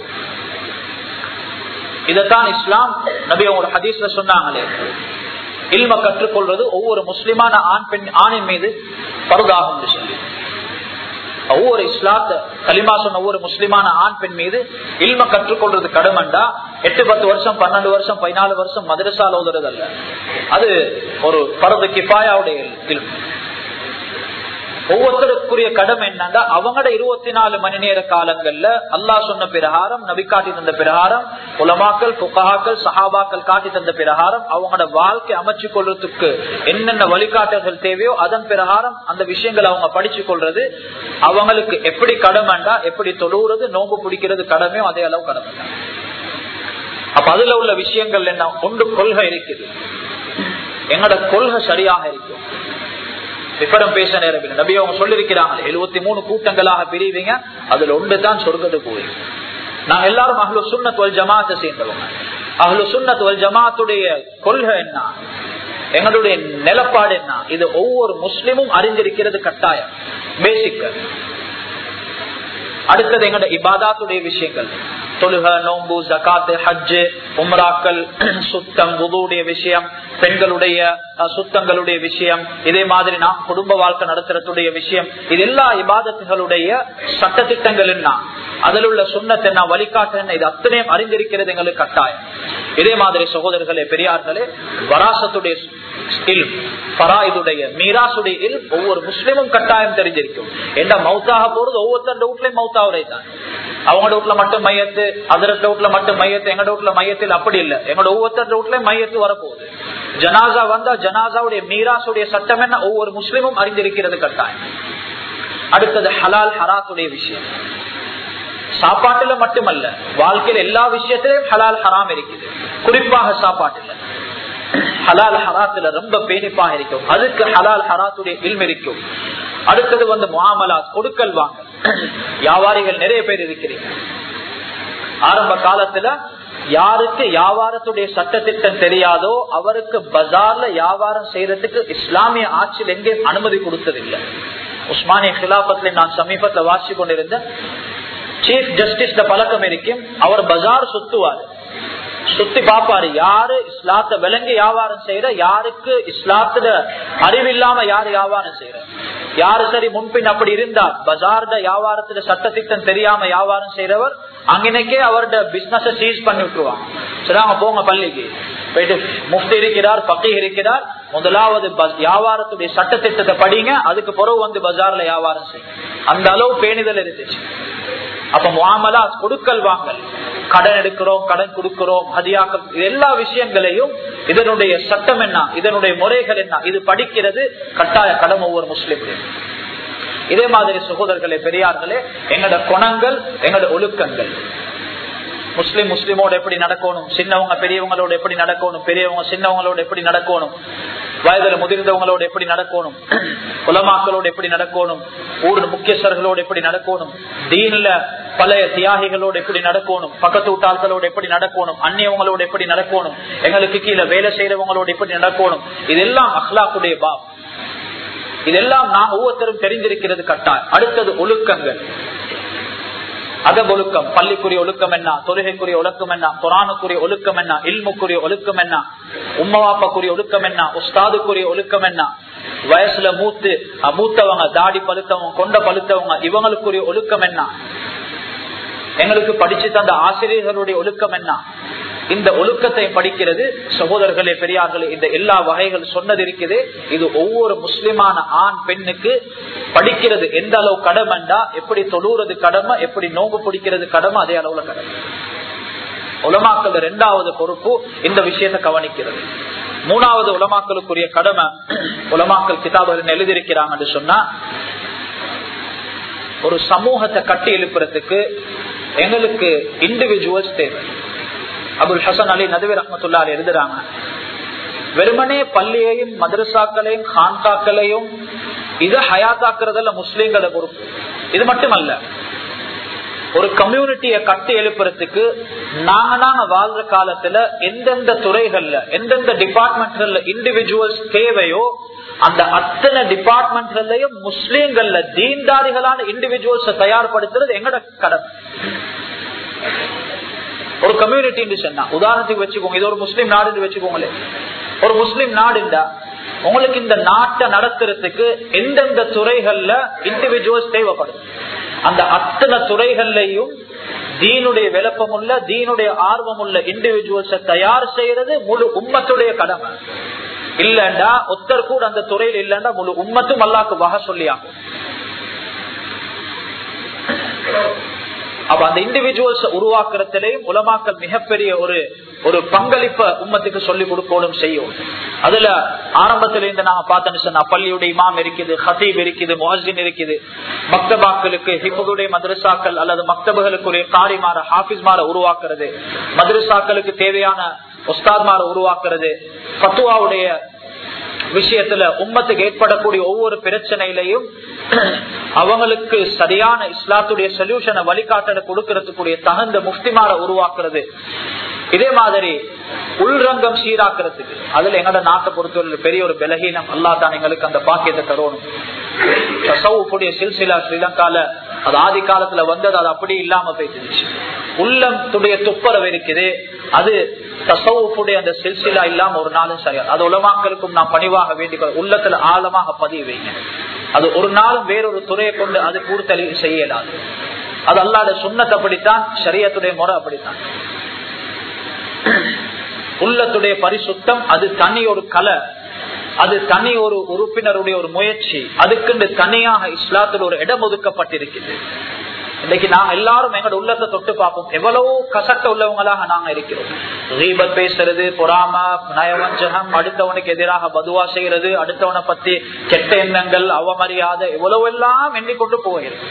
இதத்தான் இஸ்லாம் நபி அவங்க ஹதீஸ்ல சொன்னாங்களே இல்ம கற்றுக்கொள்றது ஒவ்வொரு முஸ்லிமான ஆண் பெண் ஆணின் மீது பருதாகும் சொல்லி ஒவ்வொரு இஸ்லாத்த களிமா சொன்ன ஒவ்வொரு முஸ்லிமான ஆண் பெண் மீது இல்ம கற்றுக்கொள்றது கடமண்டா எட்டு பத்து வருஷம் பன்னெண்டு வருஷம் பதினாலு வருஷம் மதரசால ஓதுறது அல்ல அது ஒரு பரது கிஃபாயாவுடைய இல்மு ஒவ்வொருத்தருக்குரிய கடமை என்னன்னா அவங்களோட இருபத்தி நாலு மணி நேர காலங்கள்ல அல்லா சொன்ன பிரகாரம் நபி காட்டி தந்த பிரகாரம் உலமாக்கள் புகாக்கள் சஹாபாக்கள் காட்டி தந்த பிரகாரம் அவங்களோட வாழ்க்கை அமைச்சு கொள்றதுக்கு என்னென்ன வழிகாட்டல்கள் தேவையோ அதன் பிரகாரம் அந்த விஷயங்களை அவங்க படிச்சு கொள்றது அவங்களுக்கு எப்படி கடமைண்டா எப்படி தொழுவுறது நோம்பு பிடிக்கிறது கடமையோ அதே அளவு கடமை அப்ப அதுல உள்ள விஷயங்கள் என்ன ஒன்று கொள்கை இருக்குது எங்களோட கொள்கை சரியாக இருக்கும் விபரம் பேச நேரம் இல்லை நபி அவங்க சொல்லிருக்கிறாங்க எழுபத்தி மூணு கூட்டங்களாக பிரிவீங்க அதுல ஒன்று தான் சொர்க்கத்து போய் நாங்க எல்லாரும் அஹ்லு சுண்ணத் வல் ஜமாத்தை சேர்ந்தவங்க அஹ்லு சுண்ணத் வல் ஜமாத்துடைய கொள்கை என்ன எங்களுடைய நிலப்பாடு என்ன இது ஒவ்வொரு முஸ்லிமும் அறிந்திருக்கிறது கட்டாயம் பேசிக் அடுத்தது எங்களோட இபாதாத்துடைய விஷயங்கள் தொழுக நோம்பு ஜக்காத்து ஹஜ்ஜு உம்ராக்கள் சுத்தம் உதுடைய விஷயம் பெண்களுடைய சுத்தங்களுடைய விஷயம் இதே மாதிரி நாம் குடும்ப வாழ்க்கை நடத்துறதுடைய விஷயம் இது எல்லா இபாதத்துகளுடைய சட்டத்திட்டங்கள் என்ன அதில் உள்ள சுண்ணத்தை என்ன வழிகாட்டு என்ன இது அத்தனையும் அறிந்திருக்கிறது எங்களுக்கு கட்டாயம் இதே மாதிரி சகோதரர்களே பெரியார்களே வராசத்துடைய மீராசுடைய ஒவ்வொரு முஸ்லீமும் கட்டாயம் தெரிஞ்சிருக்கும் என்ன மவுத்தாக போறது ஒவ்வொருத்தர் வீட்லயும் மவுத்தாவரை தான் அவங்க வீட்டுல மட்டும் மையத்து அதரத்த வீட்டுல மட்டும் மையத்து எங்க வீட்டுல மையத்தில் அப்படி இல்லை எங்களோட ஒவ்வொருத்தர் வீட்லயும் மையத்து வரப்போகுது ஜனாசா வந்தா ஜனாசாவுடைய மீராசுடைய சட்டம் என்ன ஒவ்வொரு முஸ்லீமும் அறிந்திருக்கிறது கட்டாயம் அடுத்தது ஹலால் ஹராத்துடைய விஷயம் சாப்பாட்டுல மட்டுமல்ல வாழ்க்கையில எல்லா விஷயத்திலையும் ஹலால் ஹராம் இருக்குது குறிப்பாக சாப்பாட்டுல ஹலால் ஹராத்துல ரொம்ப பேணிப்பாக இருக்கும் அதுக்கு ஹலால் ஹராத்துடைய இல்ம் இருக்கும் அடுத்தது வந்து முகாமலா கொடுக்கல் வாங்க வியாபாரிகள் நிறைய பேர் இருக்கிறீங்க ஆரம்ப காலத்துல யாருக்கு வியாபாரத்துடைய சட்டத்திட்டம் தெரியாதோ அவருக்கு பஜார்ல வியாபாரம் செய்யறதுக்கு இஸ்லாமிய ஆட்சியில் எங்கேயும் அனுமதி கொடுத்ததில்லை உஸ்மானிய கிலாபத்துல நான் சமீபத்துல வாசி கொண்டிருந்தேன் சீஃப் ஜஸ்டிஸ் பழக்கம் இருக்கும் அவர் பஜார் சுத்துவார் சுத்தி பாப்பாரு யாரு இஸ்லாத்த விளங்கி வியாபாரம் செய்யற யாருக்கு இஸ்லாத்துல அறிவில்லாம யாரு வியாபாரம் செய்யற யாரு சரி முன்பின் அப்படி இருந்தால் பஜார்ட வியாபாரத்துல சட்டத்திட்டம் தெரியாம வியாபாரம் செய்யறவர் அங்கனைக்கே அவரோட பிசினஸ் சீஸ் பண்ணி விட்டுருவாங்க சரி அவங்க போங்க பள்ளிக்கு போயிட்டு முஃப்தி இருக்கிறார் பக்கி இருக்கிறார் முதலாவது வியாபாரத்துடைய சட்டத்திட்டத்தை படிங்க அதுக்கு பிறகு வந்து பஜார்ல வியாபாரம் செய்யும் அந்த அளவு பேணிதல் இருந்துச்சு அப்ப முகாமலா கொடுக்கல் வாங்கல் கடன் எடுக்கிறோம் கடன் கொடுக்கிறோம் ஹதியாக்கள் எல்லா விஷயங்களையும் இதனுடைய சட்டம் என்ன இதனுடைய முறைகள் என்ன இது படிக்கிறது கட்டாய கடமை ஒவ்வொரு முஸ்லிம்களும் இதே மாதிரி சகோதரர்களே பெரியார்களே எங்களோட குணங்கள் எங்களோட ஒழுக்கங்கள் முஸ்லிம் முஸ்லிமோட எப்படி நடக்கணும் சின்னவங்க பெரியவங்களோட எப்படி நடக்கணும் பெரியவங்க சின்னவங்களோட எப்படி நடக்கணும் வயதுல முதிர்ந்தவங்களோட எப்படி நடக்கணும் குலமாக்களோட எப்படி நடக்கணும் ஊர் முக்கியஸ்தர்களோட எப்படி நடக்கணும் தீன்ல பழைய தியாகிகளோட எப்படி நடக்கணும் பக்கத்து வீட்டாள்களோட எப்படி நடக்கணும் அந்நியவங்களோட எப்படி நடக்கணும் எங்களுக்கு கீழே வேலை செய்யறவங்களோட எப்படி நடக்கணும் இதெல்லாம் அஹ்லாக்குடைய பாப் இதெல்லாம் நான் ஒவ்வொருத்தரும் தெரிஞ்சிருக்கிறது கட்டாயம் அடுத்தது ஒழுக்கங்கள் அதபொழுக்கம் பள்ளிக்குரிய ஒழுக்கம் என்ன தொழுகைக்குரிய ஒழுக்கம் என்ன குரானுக்குரிய ஒழுக்கம் என்ன இல்முக்குரிய ஒழுக்கம் என்ன உம்மவாப்பக்குரிய ஒழுக்கம் என்ன உஸ்தாதுக்குரிய ஒழுக்கம் என்ன வயசுல மூத்து மூத்தவங்க தாடி பழுத்தவங்க கொண்ட பழுத்தவங்க இவங்களுக்குரிய ஒழுக்கம் என்ன எங்களுக்கு படிச்சு தந்த ஆசிரியர்களுடைய ஒழுக்கம் என்ன இந்த ஒழுக்கத்தை படிக்கிறது சகோதரர்களே பெரியார்களே இந்த எல்லா வகைகள் சொன்னது இருக்குது இது ஒவ்வொரு முஸ்லிமான ஆண் பெண்ணுக்கு படிக்கிறது எந்த அளவு கடமைண்டா எப்படி தொழுறது கடமை எப்படி நோம்பு பிடிக்கிறது கடமை அதே அளவுல கடமை உலமாக்கள் இரண்டாவது பொறுப்பு இந்த விஷயத்தை கவனிக்கிறது மூணாவது உலமாக்களுக்குரிய கடமை உலமாக்கல் கிதாபர்கள் எழுதியிருக்கிறாங்கன்னு சொன்னா ஒரு சமூகத்தை கட்டி எழுப்புறதுக்கு எங்களுக்கு இண்டிவிஜுவல்ஸ் தேவை அபுல் ஹசன் அலி நதுவி ரஹமத்துல்லா எழுதுறாங்க வெறுமனே பள்ளியையும் மதரசாக்களையும் ஹான்காக்களையும் இது ஹயாத்தாக்குறதுல முஸ்லீம்களை பொறுப்பு இது மட்டுமல்ல ஒரு கம்யூனிட்டியை கட்டி எழுப்புறதுக்கு நாங்க நாங்க வாழ்ற காலத்துல எந்தெந்த துறைகள்ல எந்தெந்த டிபார்ட்மெண்ட்கள்ல இண்டிவிஜுவல்ஸ் தேவையோ அந்த அத்தனை டிபார்ட்மெண்ட்கள்லயும் முஸ்லீம்கள்ல தீன்தாரிகளான இண்டிவிஜுவல்ஸ் தயார்படுத்துறது எங்கட கடமை ஒரு கம்யூனிட்டி சொன்னா உதாரணத்துக்கு வச்சுக்கோங்க இது ஒரு முஸ்லீம் நாடு வச்சுக்கோங்களேன் ஒரு முஸ்லீம் நாடுண்டா உங்களுக்கு இந்த நாட்டை நடத்துறதுக்கு எந்தெந்த துறைகள்ல இண்டிவிஜுவல்ஸ் தேவைப்படும் அந்த அத்தனை துறைகள்லையும் தீனுடைய விளப்பம் உள்ள தீனுடைய ஆர்வம் உள்ள இண்டிவிஜுவல்ஸ தயார் செய்யறது முழு உம்மத்துடைய கடமை இல்லண்டா ஒத்தர் கூட அந்த துறையில் இல்லண்டா முழு உம்மத்தும் அல்லாக்கு வகை சொல்லியாகும் அப்ப அந்த இண்டிவிஜுவல்ஸ் உருவாக்குறதுலயும் உலமாக்கல் மிகப்பெரிய ஒரு ஒரு பங்களிப்ப உம்மத்துக்கு சொல்லிக் கொடுக்கணும் செய்யும் அதுல ஆரம்பத்துல இருந்து நாங்க பார்த்தோம்னு சொன்னா பள்ளியுடைய இமாம் இருக்குது ஹசீப் இருக்குது முஹின் இருக்குது மக்தபாக்களுக்கு ஹிப்புடைய மதரசாக்கள் அல்லது மக்தபுகளுக்குரிய காரிமார ஹாபிஸ்மார உருவாக்குறது மதரசாக்களுக்கு தேவையான உஸ்தாத்மார உருவாக்குறது பத்துவாவுடைய விஷயத்துல உம்மத்துக்கு ஏற்படக்கூடிய ஒவ்வொரு பிரச்சனையிலையும் அவங்களுக்கு சரியான இஸ்லாத்துடைய சொல்யூஷனை வழிகாட்டலை கொடுக்கறதுக்குரிய தகுந்த முஃப்திமார உருவாக்குறது இதே மாதிரி உள்ரங்கம் சீராக்குறதுக்கு அதுல எங்கட நாட்டை பொறுத்தவரை பெரிய ஒரு பலகீனம் அல்லா தான் எங்களுக்கு அந்த பாக்கியத்தை தரணும் சில்சிலா ஸ்ரீலங்கால அது ஆதி காலத்துல வந்தது அது அப்படி இல்லாம போயிடுச்சு உள்ளத்துடைய துப்பரவு இருக்குது அது தசவுடைய அந்த சில்சிலா இல்லாம ஒரு நாளும் சரியா அது உலமாக்களுக்கும் நான் பணிவாக வேண்டிக் உள்ளத்துல ஆழமாக பதிய வைங்க அது ஒரு நாளும் வேறொரு துறையை கொண்டு அது பூர்த்தளவு செய்யலாது அது அல்லாத சுண்ணத்தை அப்படித்தான் சரியத்துடைய முறை அப்படித்தான் உள்ளத்துடைய பரிசுத்தம் அது தனி ஒரு கலை அது தனி ஒரு உறுப்பினருடைய ஒரு முயற்சி அதுக்கு தனியாக இஸ்லாத்தில் ஒரு இடம் ஒதுக்கப்பட்டிருக்குது இன்னைக்கு நாங்க எல்லாரும் எங்களோட உள்ளத்தை தொட்டு பார்ப்போம் எவ்வளவு கசட்ட உள்ளவங்களாக நாங்க இருக்கிறோம் ரீபத் பேசுறது பொறாம நயவஞ்சகம் அடுத்தவனுக்கு எதிராக பதுவா செய்யறது அடுத்தவனை பத்தி கெட்ட எண்ணங்கள் அவமரியாதை எவ்வளவு எல்லாம் எண்ணிக்கொண்டு போகிறது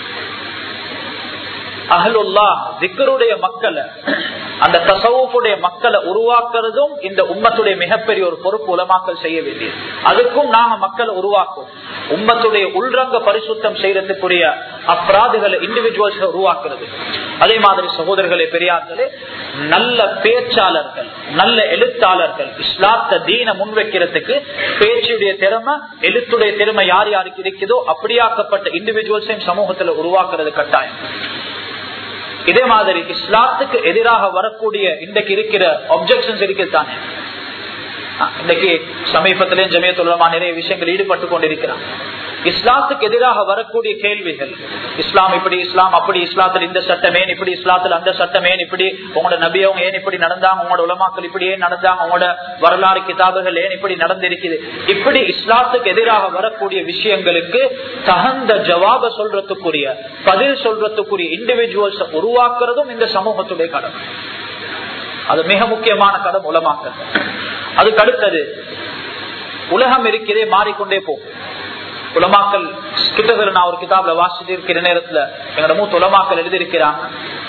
அகலுல்லா திக்கருடைய மக்களை அந்த தசவுடைய மக்களை உருவாக்குறதும் இந்த உம்மத்துடைய மிகப்பெரிய ஒரு பொறுப்பு உலமாக்கல் செய்ய வேண்டியது அதுக்கும் நாங்க மக்களை உருவாக்கும் உம்மத்துடைய உள்ரங்க பரிசுத்தம் செய்யறதுக்குரிய அப்ராதுகளை இண்டிவிஜுவல்ஸ் உருவாக்குறது அதே மாதிரி சகோதரர்களே பெரியார்களே நல்ல பேச்சாளர்கள் நல்ல எழுத்தாளர்கள் இஸ்லாத்த தீன முன்வைக்கிறதுக்கு பேச்சுடைய திறமை எழுத்துடைய திறமை யார் யாருக்கு இருக்குதோ அப்படியாக்கப்பட்ட இண்டிவிஜுவல்ஸையும் சமூகத்துல உருவாக்குறது கட்டாயம் இதே மாதிரி இஸ்லாத்துக்கு எதிராக வரக்கூடிய இன்றைக்கு இருக்கிற ஒப்ஜெக்ஷன்ஸ் இருக்குதானே இன்னைக்கு சமீபத்திலேயும் ஜமியத்துலமா நிறைய விஷயங்கள் ஈடுபட்டு கொண்டிருக்கிறான் இஸ்லாத்துக்கு எதிராக வரக்கூடிய கேள்விகள் இஸ்லாம் இப்படி இஸ்லாம் அப்படி இஸ்லாத்துல இந்த சட்டம் ஏன் இப்படி இஸ்லாத்துல அந்த சட்டம் ஏன் இப்படி உங்களோட நபியவங்க ஏன் இப்படி நடந்தாங்க உங்களோட உலமாக்கள் இப்படி ஏன் நடந்தாங்க உங்களோட வரலாறு கிதாபுகள் ஏன் இப்படி நடந்திருக்குது இப்படி இஸ்லாத்துக்கு எதிராக வரக்கூடிய விஷயங்களுக்கு தகுந்த ஜவாப சொல்றதுக்குரிய பதில் சொல்றதுக்குரிய இண்டிவிஜுவல்ஸ் உருவாக்குறதும் இந்த சமூகத்துடைய கடமை அது மிக முக்கியமான கடன் உலமாக்கல் அதுக்கு அடுத்தது உலகம் இருக்கிறதே மாறிக்கொண்டே போகும் உலமாக்கல் கிட்டத்தட்ட நான் ஒரு கிதாப்ல வாசிட்டு இருக்கிற நேரத்துல எங்களோட மூத்த உலமாக்கல் எழுதியிருக்கிறாங்க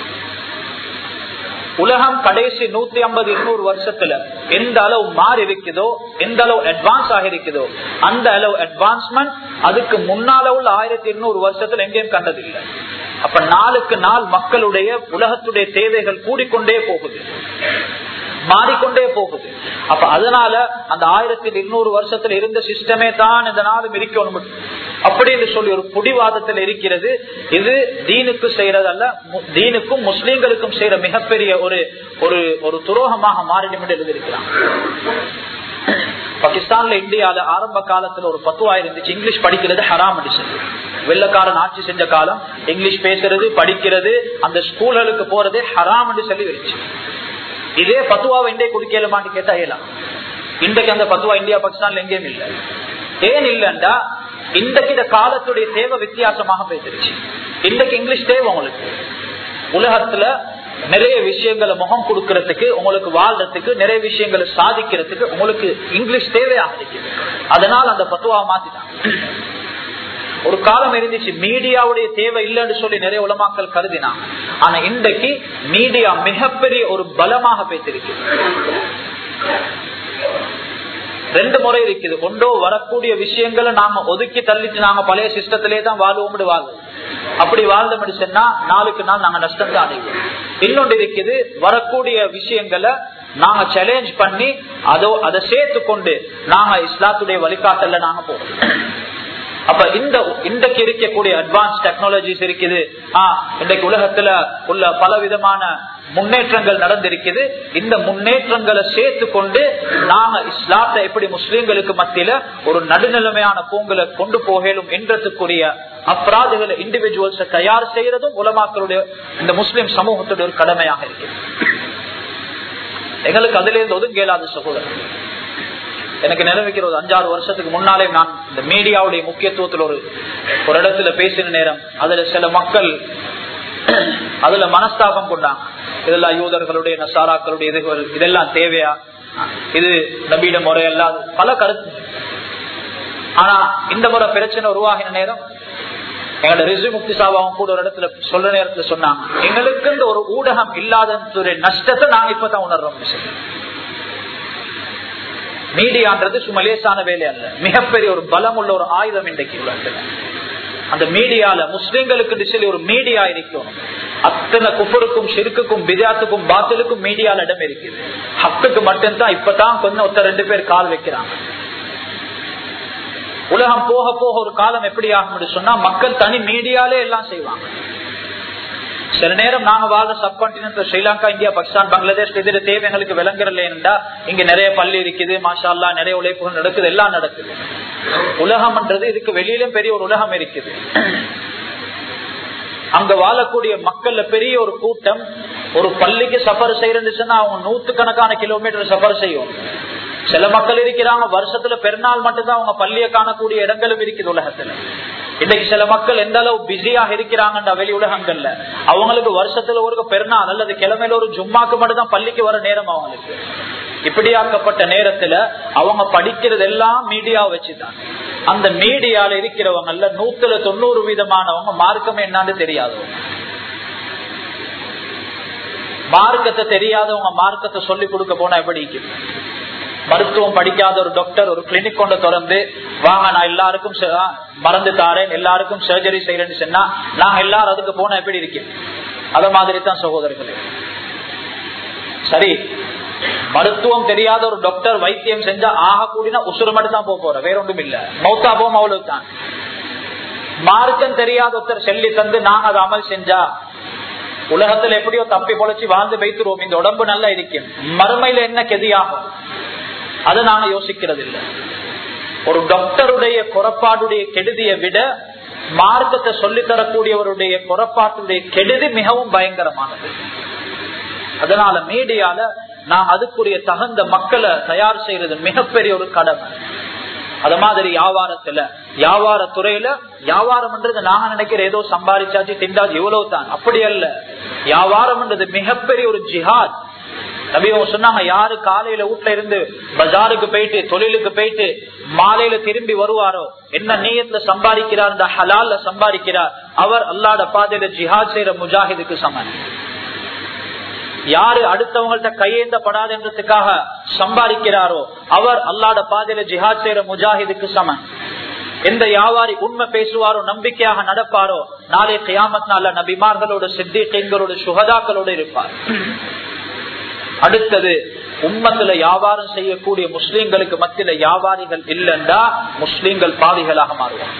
உலகம் கடைசி நூத்தி ஐம்பது இருநூறு வருஷத்துல எந்த அளவு மாறி இருக்குதோ எந்த அளவு அட்வான்ஸ் ஆகி இருக்குதோ அந்த அளவு அட்வான்ஸ்மெண்ட் அதுக்கு முன்னால உள்ள ஆயிரத்தி இருநூறு வருஷத்துல எங்கேயும் கண்டதில்லை அப்ப நாளுக்கு நாள் மக்களுடைய உலகத்துடைய தேவைகள் கூடிக்கொண்டே போகுது மாறிக்கொண்டே போகுது அப்ப அதனால அந்த ஆயிரத்தி இருநூறு வருஷத்துல இருந்த சிஸ்டமே தான் இந்த நாளும் இருக்கணும் அப்படின்னு சொல்லி ஒரு புடிவாதத்தில் இருக்கிறது இது தீனுக்கு செய்யறதல்ல தீனுக்கும் முஸ்லீம்களுக்கும் செய்யற மிகப்பெரிய ஒரு ஒரு ஒரு துரோகமாக மாறிடும் என்று எழுதியிருக்கிறான் பாகிஸ்தான்ல இந்தியால ஆரம்ப காலத்துல ஒரு பத்துவா இருந்துச்சு இங்கிலீஷ் படிக்கிறது ஹராம் சொல்லி வெள்ளக்காரன் ஆட்சி செஞ்ச காலம் இங்கிலீஷ் பேசுறது படிக்கிறது அந்த ஸ்கூல்களுக்கு போறது ஹராம் சொல்லி வச்சு இதே பத்துவாவை இந்தியா குடிக்கலாமான்னு கேட்டா இயலாம் இன்றைக்கு அந்த பத்துவா இந்தியா பாகிஸ்தான்ல எங்கேயும் இல்லை ஏன் இல்லைண்டா இன்றைக்கு இந்த காலத்துடைய தேவை வித்தியாசமாக போயிருச்சு இன்றைக்கு இங்கிலீஷ் தேவை உங்களுக்கு உலகத்துல நிறைய விஷயங்களை முகம் கொடுக்கறதுக்கு உங்களுக்கு வாழ்றதுக்கு நிறைய விஷயங்களை சாதிக்கிறதுக்கு உங்களுக்கு இங்கிலீஷ் தேவையாக இருக்குது அதனால் அந்த பத்துவா மாத்திட்டான் ஒரு காலம் இருந்துச்சு மீடியாவுடைய தேவை இல்லைன்னு சொல்லி நிறைய உலமாக்கள் கருதினாங்க ஆனா இன்றைக்கு மீடியா மிகப்பெரிய ஒரு பலமாக பேசிருக்கு ரெண்டு முறை இருக்குது ஒன்றோ வரக்கூடிய விஷயங்களை நாம ஒதுக்கி தள்ளிட்டு நாங்க பழைய சிஸ்டத்திலே தான் வாழ்வோம்னு வாழ்வோம் அப்படி வாழ்ந்த சொன்னா நாளுக்கு நாள் நாங்க நஷ்டம் தான் அடைவோம் இன்னொன்று இருக்குது வரக்கூடிய விஷயங்களை நாங்க சேலஞ்ச் பண்ணி அதோ அதை சேர்த்து கொண்டு நாங்க இஸ்லாத்துடைய வழிகாட்டல நாங்க போறோம் அப்ப இந்த இன்றைக்கு இருக்கக்கூடிய அட்வான்ஸ் டெக்னாலஜிஸ் இருக்குது ஆஹ் இன்றைக்கு உலகத்துல உள்ள பல விதமான முன்னேற்றங்கள் நடந்திருக்குது இந்த முன்னேற்றங்களை சேர்த்து கொண்டு நாங்க இஸ்லாத்தை எப்படி முஸ்லீம்களுக்கு மத்தியில ஒரு நடுநிலைமையான பூங்களை கொண்டு போகலும் என்றதுக்குரிய அப்ராதுகளை இண்டிவிஜுவல்ஸை தயார் செய்யறதும் உலமாக்களுடைய இந்த முஸ்லிம் சமூகத்துடைய ஒரு கடமையாக இருக்கு எங்களுக்கு அதுல இருந்து ஒதுங்க இயலாத சகோதரர் எனக்கு நினைவிக்கிற ஒரு அஞ்சாறு வருஷத்துக்கு முன்னாலே நான் இந்த மீடியாவுடைய முக்கியத்துவத்தில் ஒரு ஒரு இடத்துல பேசின நேரம் அதுல சில மக்கள் அதுல மனஸ்தாபம் கொண்டாங்க இதெல்லாம் யூதர்களுடைய நசாராக்களுடைய இதுகள் இதெல்லாம் தேவையா இது நபீட முறையெல்லாம் பல கருத்து ஆனா இந்த முறை பிரச்சனை உருவாகின நேரம் எங்களோட ரிசு முக்தி சாபாவும் கூட ஒரு இடத்துல சொல்ற நேரத்துல சொன்னாங்க எங்களுக்கு இந்த ஒரு ஊடகம் இல்லாத நஷ்டத்தை நாங்க இப்பதான் உணர்றோம் மீடியான்றது சும்மா லேசான வேலை அல்ல மிகப்பெரிய ஒரு பலம் உள்ள ஒரு ஆயுதம் இன்றைக்கு உலகத்துல அந்த மீடியால முஸ்லிம்களுக்கு சொல்லி ஒரு மீடியா இருக்கும் அத்தனை குஃபருக்கும் சிறுக்குக்கும் பிஜாத்துக்கும் பாத்திலுக்கும் மீடியால இடம் இருக்குது ஹத்துக்கு மட்டும்தான் இப்பதான் கொஞ்சம் ஒருத்தர் ரெண்டு பேர் கால் வைக்கிறாங்க உலகம் போக போக ஒரு காலம் எப்படி ஆகும் சொன்னா மக்கள் தனி மீடியாலே எல்லாம் செய்வாங்க சில நேரம் நாங்க வாழ்ற சப்கான்டினென்ட் ஸ்ரீலங்கா இந்தியா பாகிஸ்தான் பங்களாதேஷ் இதுல தேவை எங்களுக்கு விளங்குறதுலா இங்க நிறைய பள்ளி இருக்குது மாஷா அல்லா நிறைய உழைப்புகள் நடக்குது எல்லாம் நடக்குது உலகம்ன்றது இதுக்கு வெளியிலும் பெரிய ஒரு உலகம் இருக்குது அங்க வாழக்கூடிய மக்கள்ல பெரிய ஒரு கூட்டம் ஒரு பள்ளிக்கு சஃபர் செய்யறதுச்சுன்னா அவங்க நூத்து கணக்கான கிலோமீட்டர் சஃபர் செய்யும் சில மக்கள் இருக்கிறாங்க வருஷத்துல பெருநாள் மட்டும்தான் அவங்க பள்ளியை காணக்கூடிய இடங்களும் இருக்குது உலகத்துல இன்னைக்கு சில மக்கள் எந்த அளவு பிஸியாக இருக்கிறாங்கன்ற வெளி உலகங்கள்ல அவங்களுக்கு வருஷத்துல ஒரு பெருநாள் அல்லது கிழமையில ஒரு ஜும்மாக்கு மட்டும் தான் பள்ளிக்கு வர நேரம் அவங்களுக்கு இப்படியாக்கப்பட்ட நேரத்துல அவங்க படிக்கிறது எல்லாம் மீடியா வச்சுதான் அந்த மீடியால இருக்கிறவங்கல்ல நூத்துல தொண்ணூறு வீதமானவங்க மார்க்கம் என்னன்னு தெரியாதவங்க மார்க்கத்தை தெரியாதவங்க மார்க்கத்தை சொல்லி கொடுக்க போனா எப்படி மருத்துவம் படிக்காத ஒரு டாக்டர் ஒரு கிளினிக் கொண்டு திறந்து வாங்க நான் எல்லாருக்கும் மறந்து தாரேன் எல்லாருக்கும் சர்ஜரி செய்யறேன்னு சொன்னா நாங்க எல்லாரும் அதுக்கு போனா எப்படி இருக்கேன் அத மாதிரி தான் சகோதரர்களே சரி மருத்துவம் தெரியாத ஒரு டாக்டர் வைத்தியம் செஞ்சா ஆக கூடினா உசுறு மட்டும் தான் போக போற வேற ஒன்றும் இல்ல மௌத்தா போகும் அவ்வளவு தான் மார்க்கம் தெரியாத ஒருத்தர் சொல்லி தந்து நாங்க அதை அமல் செஞ்சா உலகத்துல எப்படியோ தப்பி பொழைச்சி வாழ்ந்து வைத்துருவோம் இந்த உடம்பு நல்லா இருக்கும் மறுமையில என்ன கெதியாகும் அதை நாங்க யோசிக்கிறது இல்லை ஒரு டாக்டருடைய குறப்பாடுடைய கெடுதியை விட மார்க்கத்தை சொல்லி தரக்கூடியவருடைய குறப்பாட்டுடைய கெடுதி மிகவும் பயங்கரமானது அதனால மீடியால நான் அதுக்குரிய தகுந்த மக்களை தயார் செய்யறது மிகப்பெரிய ஒரு கடமை அத மாதிரி வியாபாரத்துல வியாபார துறையில வியாபாரம்ன்றது நாங்க நினைக்கிற ஏதோ சம்பாதிச்சாச்சு திண்டாச்சு இவ்வளவு தான் அப்படி அல்ல வியாபாரம்ன்றது மிகப்பெரிய ஒரு ஜிஹாத் நபியவங்க சொன்னாங்க யாரு காலையில வீட்டுல இருந்து பஜாருக்கு போயிட்டு தொழிலுக்கு போயிட்டு மாலையில திரும்பி வருவாரோ என்ன நீயத்துல சம்பாதிக்கிறார் இந்த ஹலால்ல சம்பாதிக்கிறார் அவர் அல்லாட பாதையில ஜிஹாத் செய்யற முஜாஹிதுக்கு சமன் யாரு அடுத்தவங்கள்ட்ட கையேந்தப்படாதுன்றதுக்காக சம்பாதிக்கிறாரோ அவர் அல்லாட பாதையில ஜிஹாத் செய்யற முஜாஹிதுக்கு சமன் எந்த வியாபாரி உண்மை பேசுவாரோ நம்பிக்கையாக நடப்பாரோ நாளை கியாமத் நாள நபிமார்களோட சித்திகளோட சுகதாக்களோட இருப்பார் அடுத்தது உண்மத்துல வியாபாரம் செய்யக்கூடிய முஸ்லீம்களுக்கு மத்தியில வியாபாரிகள் இல்லைண்டா முஸ்லீம்கள் பாவிகளாக மாறுவாங்க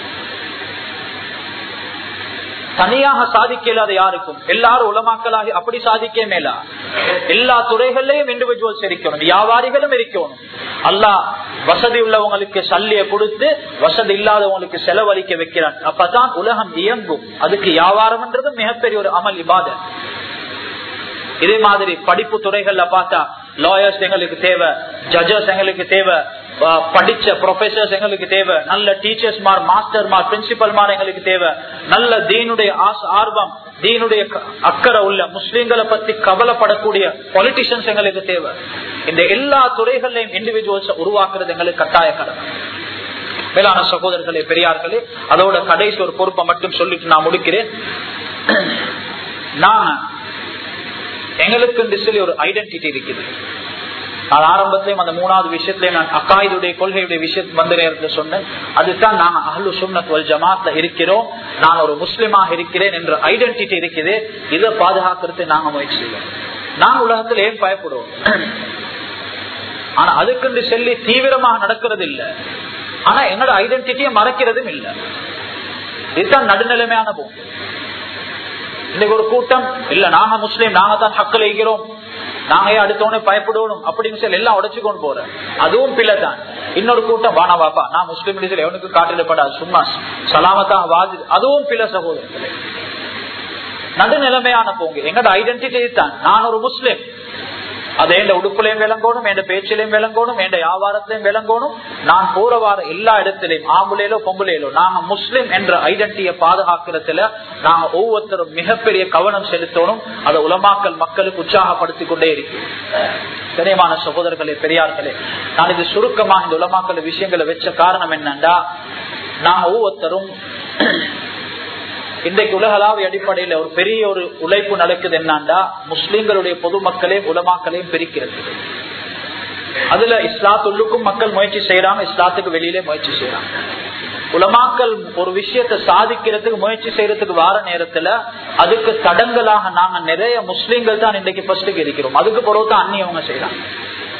தனியாக சாதிக்க இல்லாத யாருக்கும் எல்லாரும் உலமாக்களாகி அப்படி சாதிக்க மேலா எல்லா துறைகள்லயும் இண்டிவிஜுவல்ஸ் இருக்கணும் வியாபாரிகளும் இருக்கணும் அல்லா வசதி உள்ளவங்களுக்கு சல்லிய கொடுத்து வசதி இல்லாதவங்களுக்கு செலவழிக்க வைக்கிறான் அப்பதான் உலகம் இயங்கும் அதுக்கு வியாபாரம்ன்றது மிகப்பெரிய ஒரு அமல் இபாத இதே மாதிரி படிப்பு துறைகள்ல பார்த்தா லாயர்ஸ் எங்களுக்கு தேவை ஜட்ஜஸ் எங்களுக்கு தேவை படிச்ச ப்ரொஃபசர்ஸ் எங்களுக்கு தேவை நல்ல டீச்சர்ஸ் மார் மாஸ்டர் மார் பிரின்சிபல் மார் எங்களுக்கு தேவை நல்ல தீனுடைய ஆர்வம் தீனுடைய அக்கறை உள்ள முஸ்லீம்களை பத்தி கவலைப்படக்கூடிய பொலிட்டிஷியன்ஸ் எங்களுக்கு தேவை இந்த எல்லா துறைகளையும் இண்டிவிஜுவல்ஸ் உருவாக்குறது எங்களுக்கு கட்டாய கடமை மேலான சகோதரர்களே பெரியார்களே அதோட கடைசி ஒரு பொறுப்பை மட்டும் சொல்லிட்டு நான் முடிக்கிறேன் நான் எங்களுக்கு சொல்லி ஒரு ஐடென்டிட்டி இருக்குது அது ஆரம்பத்திலையும் அந்த மூணாவது விஷயத்திலையும் நான் அக்காயுடைய கொள்கையுடைய விஷயம் வந்த நேரத்தில் சொன்னேன் அதுதான் நாங்க அஹ்லு சுன்னத் வல் ஜமாத்ல இருக்கிறோம் நான் ஒரு முஸ்லிமாக இருக்கிறேன் என்ற ஐடென்டிட்டி இருக்குது இதை பாதுகாக்கிறது நாங்க முயற்சி செய்வோம் நாங்க உலகத்தில் ஏன் பயப்படுவோம் ஆனா அதுக்கு சொல்லி தீவிரமாக நடக்கிறது இல்லை ஆனா என்னோட ஐடென்டிட்டியை மறைக்கிறதும் இல்லை இதுதான் நடுநிலைமையான போகும் இன்னைக்கு ஒரு கூட்டம் இல்ல நாங்க முஸ்லீம் நாங்க தான் ஹக்கில் இருக்கிறோம் நாங்க அடுத்தவனே பயப்படணும் அப்படின்னு சொல்லி எல்லாம் உடச்சு கொண்டு போறேன் அதுவும் பிள்ளை தான் இன்னொரு கூட்டம் வானா வாப்பா நான் முஸ்லீம் எவனுக்கு காட்டிடப்படாது சும்மா சலாமத்தா வாது அதுவும் பிள்ளை சகோதரர்களே நடுநிலைமையான போங்க எங்கட ஐடென்டிட்டி தான் நான் ஒரு முஸ்லீம் அது எந்த உடுப்புலையும் விளங்கணும் எந்த பேச்சிலையும் விளங்கணும் எந்த வியாபாரத்திலையும் விளங்கணும் நான் போற வார எல்லா இடத்திலையும் ஆம்புலையிலோ பொம்புலையிலோ நாங்க முஸ்லிம் என்ற ஐடென்டிட்டியை பாதுகாக்கிறதுல நாங்க ஒவ்வொருத்தரும் மிகப்பெரிய கவனம் செலுத்தணும் அதை உலமாக்கல் மக்களுக்கு உற்சாகப்படுத்தி கொண்டே இருக்கு கனியமான சகோதரர்களே பெரியார்களே நான் இது சுருக்கமாக இந்த உலமாக்கல் விஷயங்களை வச்ச காரணம் என்னண்டா நாங்க ஒவ்வொருத்தரும் இன்றைக்கு உலகளாவிய அடிப்படையில ஒரு பெரிய ஒரு உழைப்பு நடக்குது என்னண்டா முஸ்லிம்களுடைய பொதுமக்களையும் உலமாக்களையும் பிரிக்கிறது அதுல இஸ்லாத்துள்ளுக்கும் மக்கள் முயற்சி செய்யறாங்க இஸ்லாத்துக்கு வெளியிலே முயற்சி செய்யறாங்க உலமாக்கல் ஒரு விஷயத்தை சாதிக்கிறதுக்கு முயற்சி செய்யறதுக்கு வார நேரத்துல அதுக்கு தடங்களாக நாங்க நிறைய முஸ்லீம்கள் தான் இன்றைக்கு ஃபர்ஸ்டுக்கு இருக்கிறோம் அதுக்கு பிறகு தான் அந்நியவங்க செய்யறாங்க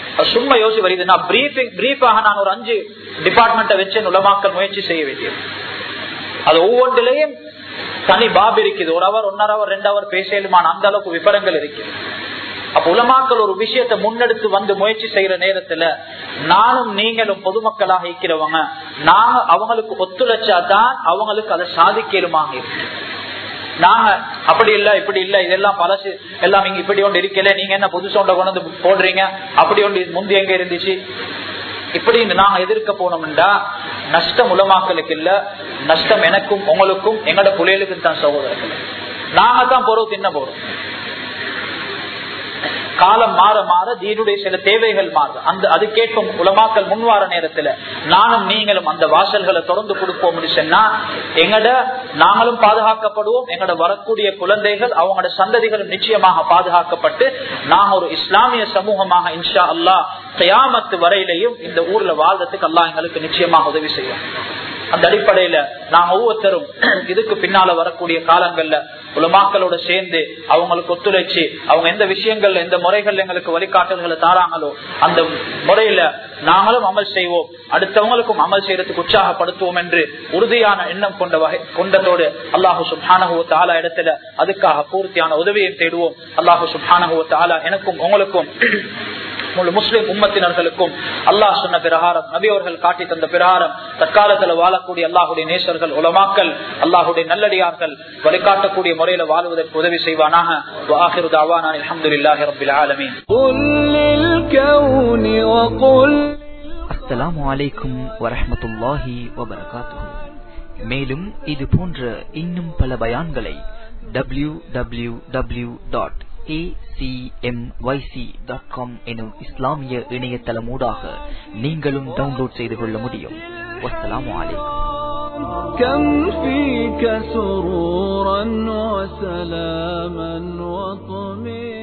அது சும்மா யோசி வருது நான் பிரீஃபிங் பிரீஃபாக நான் ஒரு அஞ்சு டிபார்ட்மெண்ட்டை வச்சு உலமாக்க முயற்சி செய்ய வேண்டியது அது ஒவ்வொன்றிலையும் தனி பாப் இருக்குது ஒரு அவர் ஒன்னரை அவர் ரெண்டு அவர் பேசலுமான அந்த அளவுக்கு விவரங்கள் இருக்கு அப்ப உலமாக்கள் ஒரு விஷயத்தை முன்னெடுத்து வந்து முயற்சி செய்யற நேரத்துல நானும் நீங்களும் பொதுமக்களாக இருக்கிறவங்க நாங்க அவங்களுக்கு ஒத்துழைச்சா தான் அவங்களுக்கு அதை சாதிக்கலுமாக இருக்கு நாங்க அப்படி இல்ல இப்படி இல்ல இதெல்லாம் பழசு எல்லாம் இங்க இப்படி ஒன்று இருக்கல நீங்க என்ன புதுசு ஒன்றை கொண்டு வந்து போடுறீங்க அப்படி ஒன்று முந்தி எங்க இருந்துச்சு இப்படி நாங்க எதிர்க்க போனோம்டா நஷ்டம் உலமாக்களுக்கு இல்ல நஷ்டம் எனக்கும் உங்களுக்கும் எங்களோட புள்ளைகளுக்கும் தான் சகோதரர்கள் நாங்க தான் போறோம் தின்ன போறோம் காலம் மாற மாற தீனுடைய சில தேவைகள் மாறுது அந்த அது கேட்கும் உலமாக்கல் முன்வார நேரத்துல நானும் நீங்களும் அந்த வாசல்களை தொடர்ந்து கொடுப்போம் சொன்னா எங்கட நாங்களும் பாதுகாக்கப்படுவோம் எங்கட வரக்கூடிய குழந்தைகள் அவங்களோட சந்ததிகளும் நிச்சயமாக பாதுகாக்கப்பட்டு நாங்க ஒரு இஸ்லாமிய சமூகமாக இன்ஷா அல்லா கயாமத்து வரையிலையும் இந்த ஊர்ல வாழ்றதுக்கு அல்லா எங்களுக்கு நிச்சயமாக உதவி செய்யும் அந்த அடிப்படையில நாங்க ஒவ்வொருத்தரும் இதுக்கு பின்னால வரக்கூடிய காலங்கள்ல உலமாக்களோட சேர்ந்து அவங்களுக்கு ஒத்துழைச்சு அவங்க எந்த விஷயங்கள்ல எந்த முறைகள் எங்களுக்கு வழிகாட்டல்களை தாராங்களோ அந்த முறையில நாங்களும் அமல் செய்வோம் அடுத்தவங்களுக்கும் அமல் செய்யறதுக்கு உற்சாகப்படுத்துவோம் என்று உறுதியான எண்ணம் கொண்ட வகை கொண்டதோடு அல்லாஹு சுப்ஹானஹுவ தாலா இடத்துல அதுக்காக பூர்த்தியான உதவியை தேடுவோம் அல்லாஹு சுப்ஹானஹுவ தாலா எனக்கும் உங்களுக்கும் முழு முஸ்லிம் உம்மத்தினர்களுக்கும் அல்லாஹ் சொன்ன பிரகாரம் நபி அவர்கள் காட்டி தந்த பிரகாரம் தற்காலத்துல வாழக்கூடிய அல்லாஹுடைய நேசர்கள் உலமாக்கல் அல்லாஹுடைய நல்லடியார்கள் வழிகாட்டக்கூடிய முறையில வாழ்வதற்கு உதவி செய்வானாக அலமதுல்லாஹி ரபில் ஆலமீன் அஸ்ஸலாமு அலைக்கும் வரஹ்மத்துல்லாஹி வபரகாத்துஹு மேலும் இது போன்ற இன்னும் பல பயான்களை W W W dot acmyc.com எனும் இஸ்லாமிய இணையதளமூடாக நீங்களும் டவுன்லோட் செய்து கொள்ள முடியும் வஸ்ஸலாமு அலைக்கும் كم فيك سرورا وسلاما وطمئنا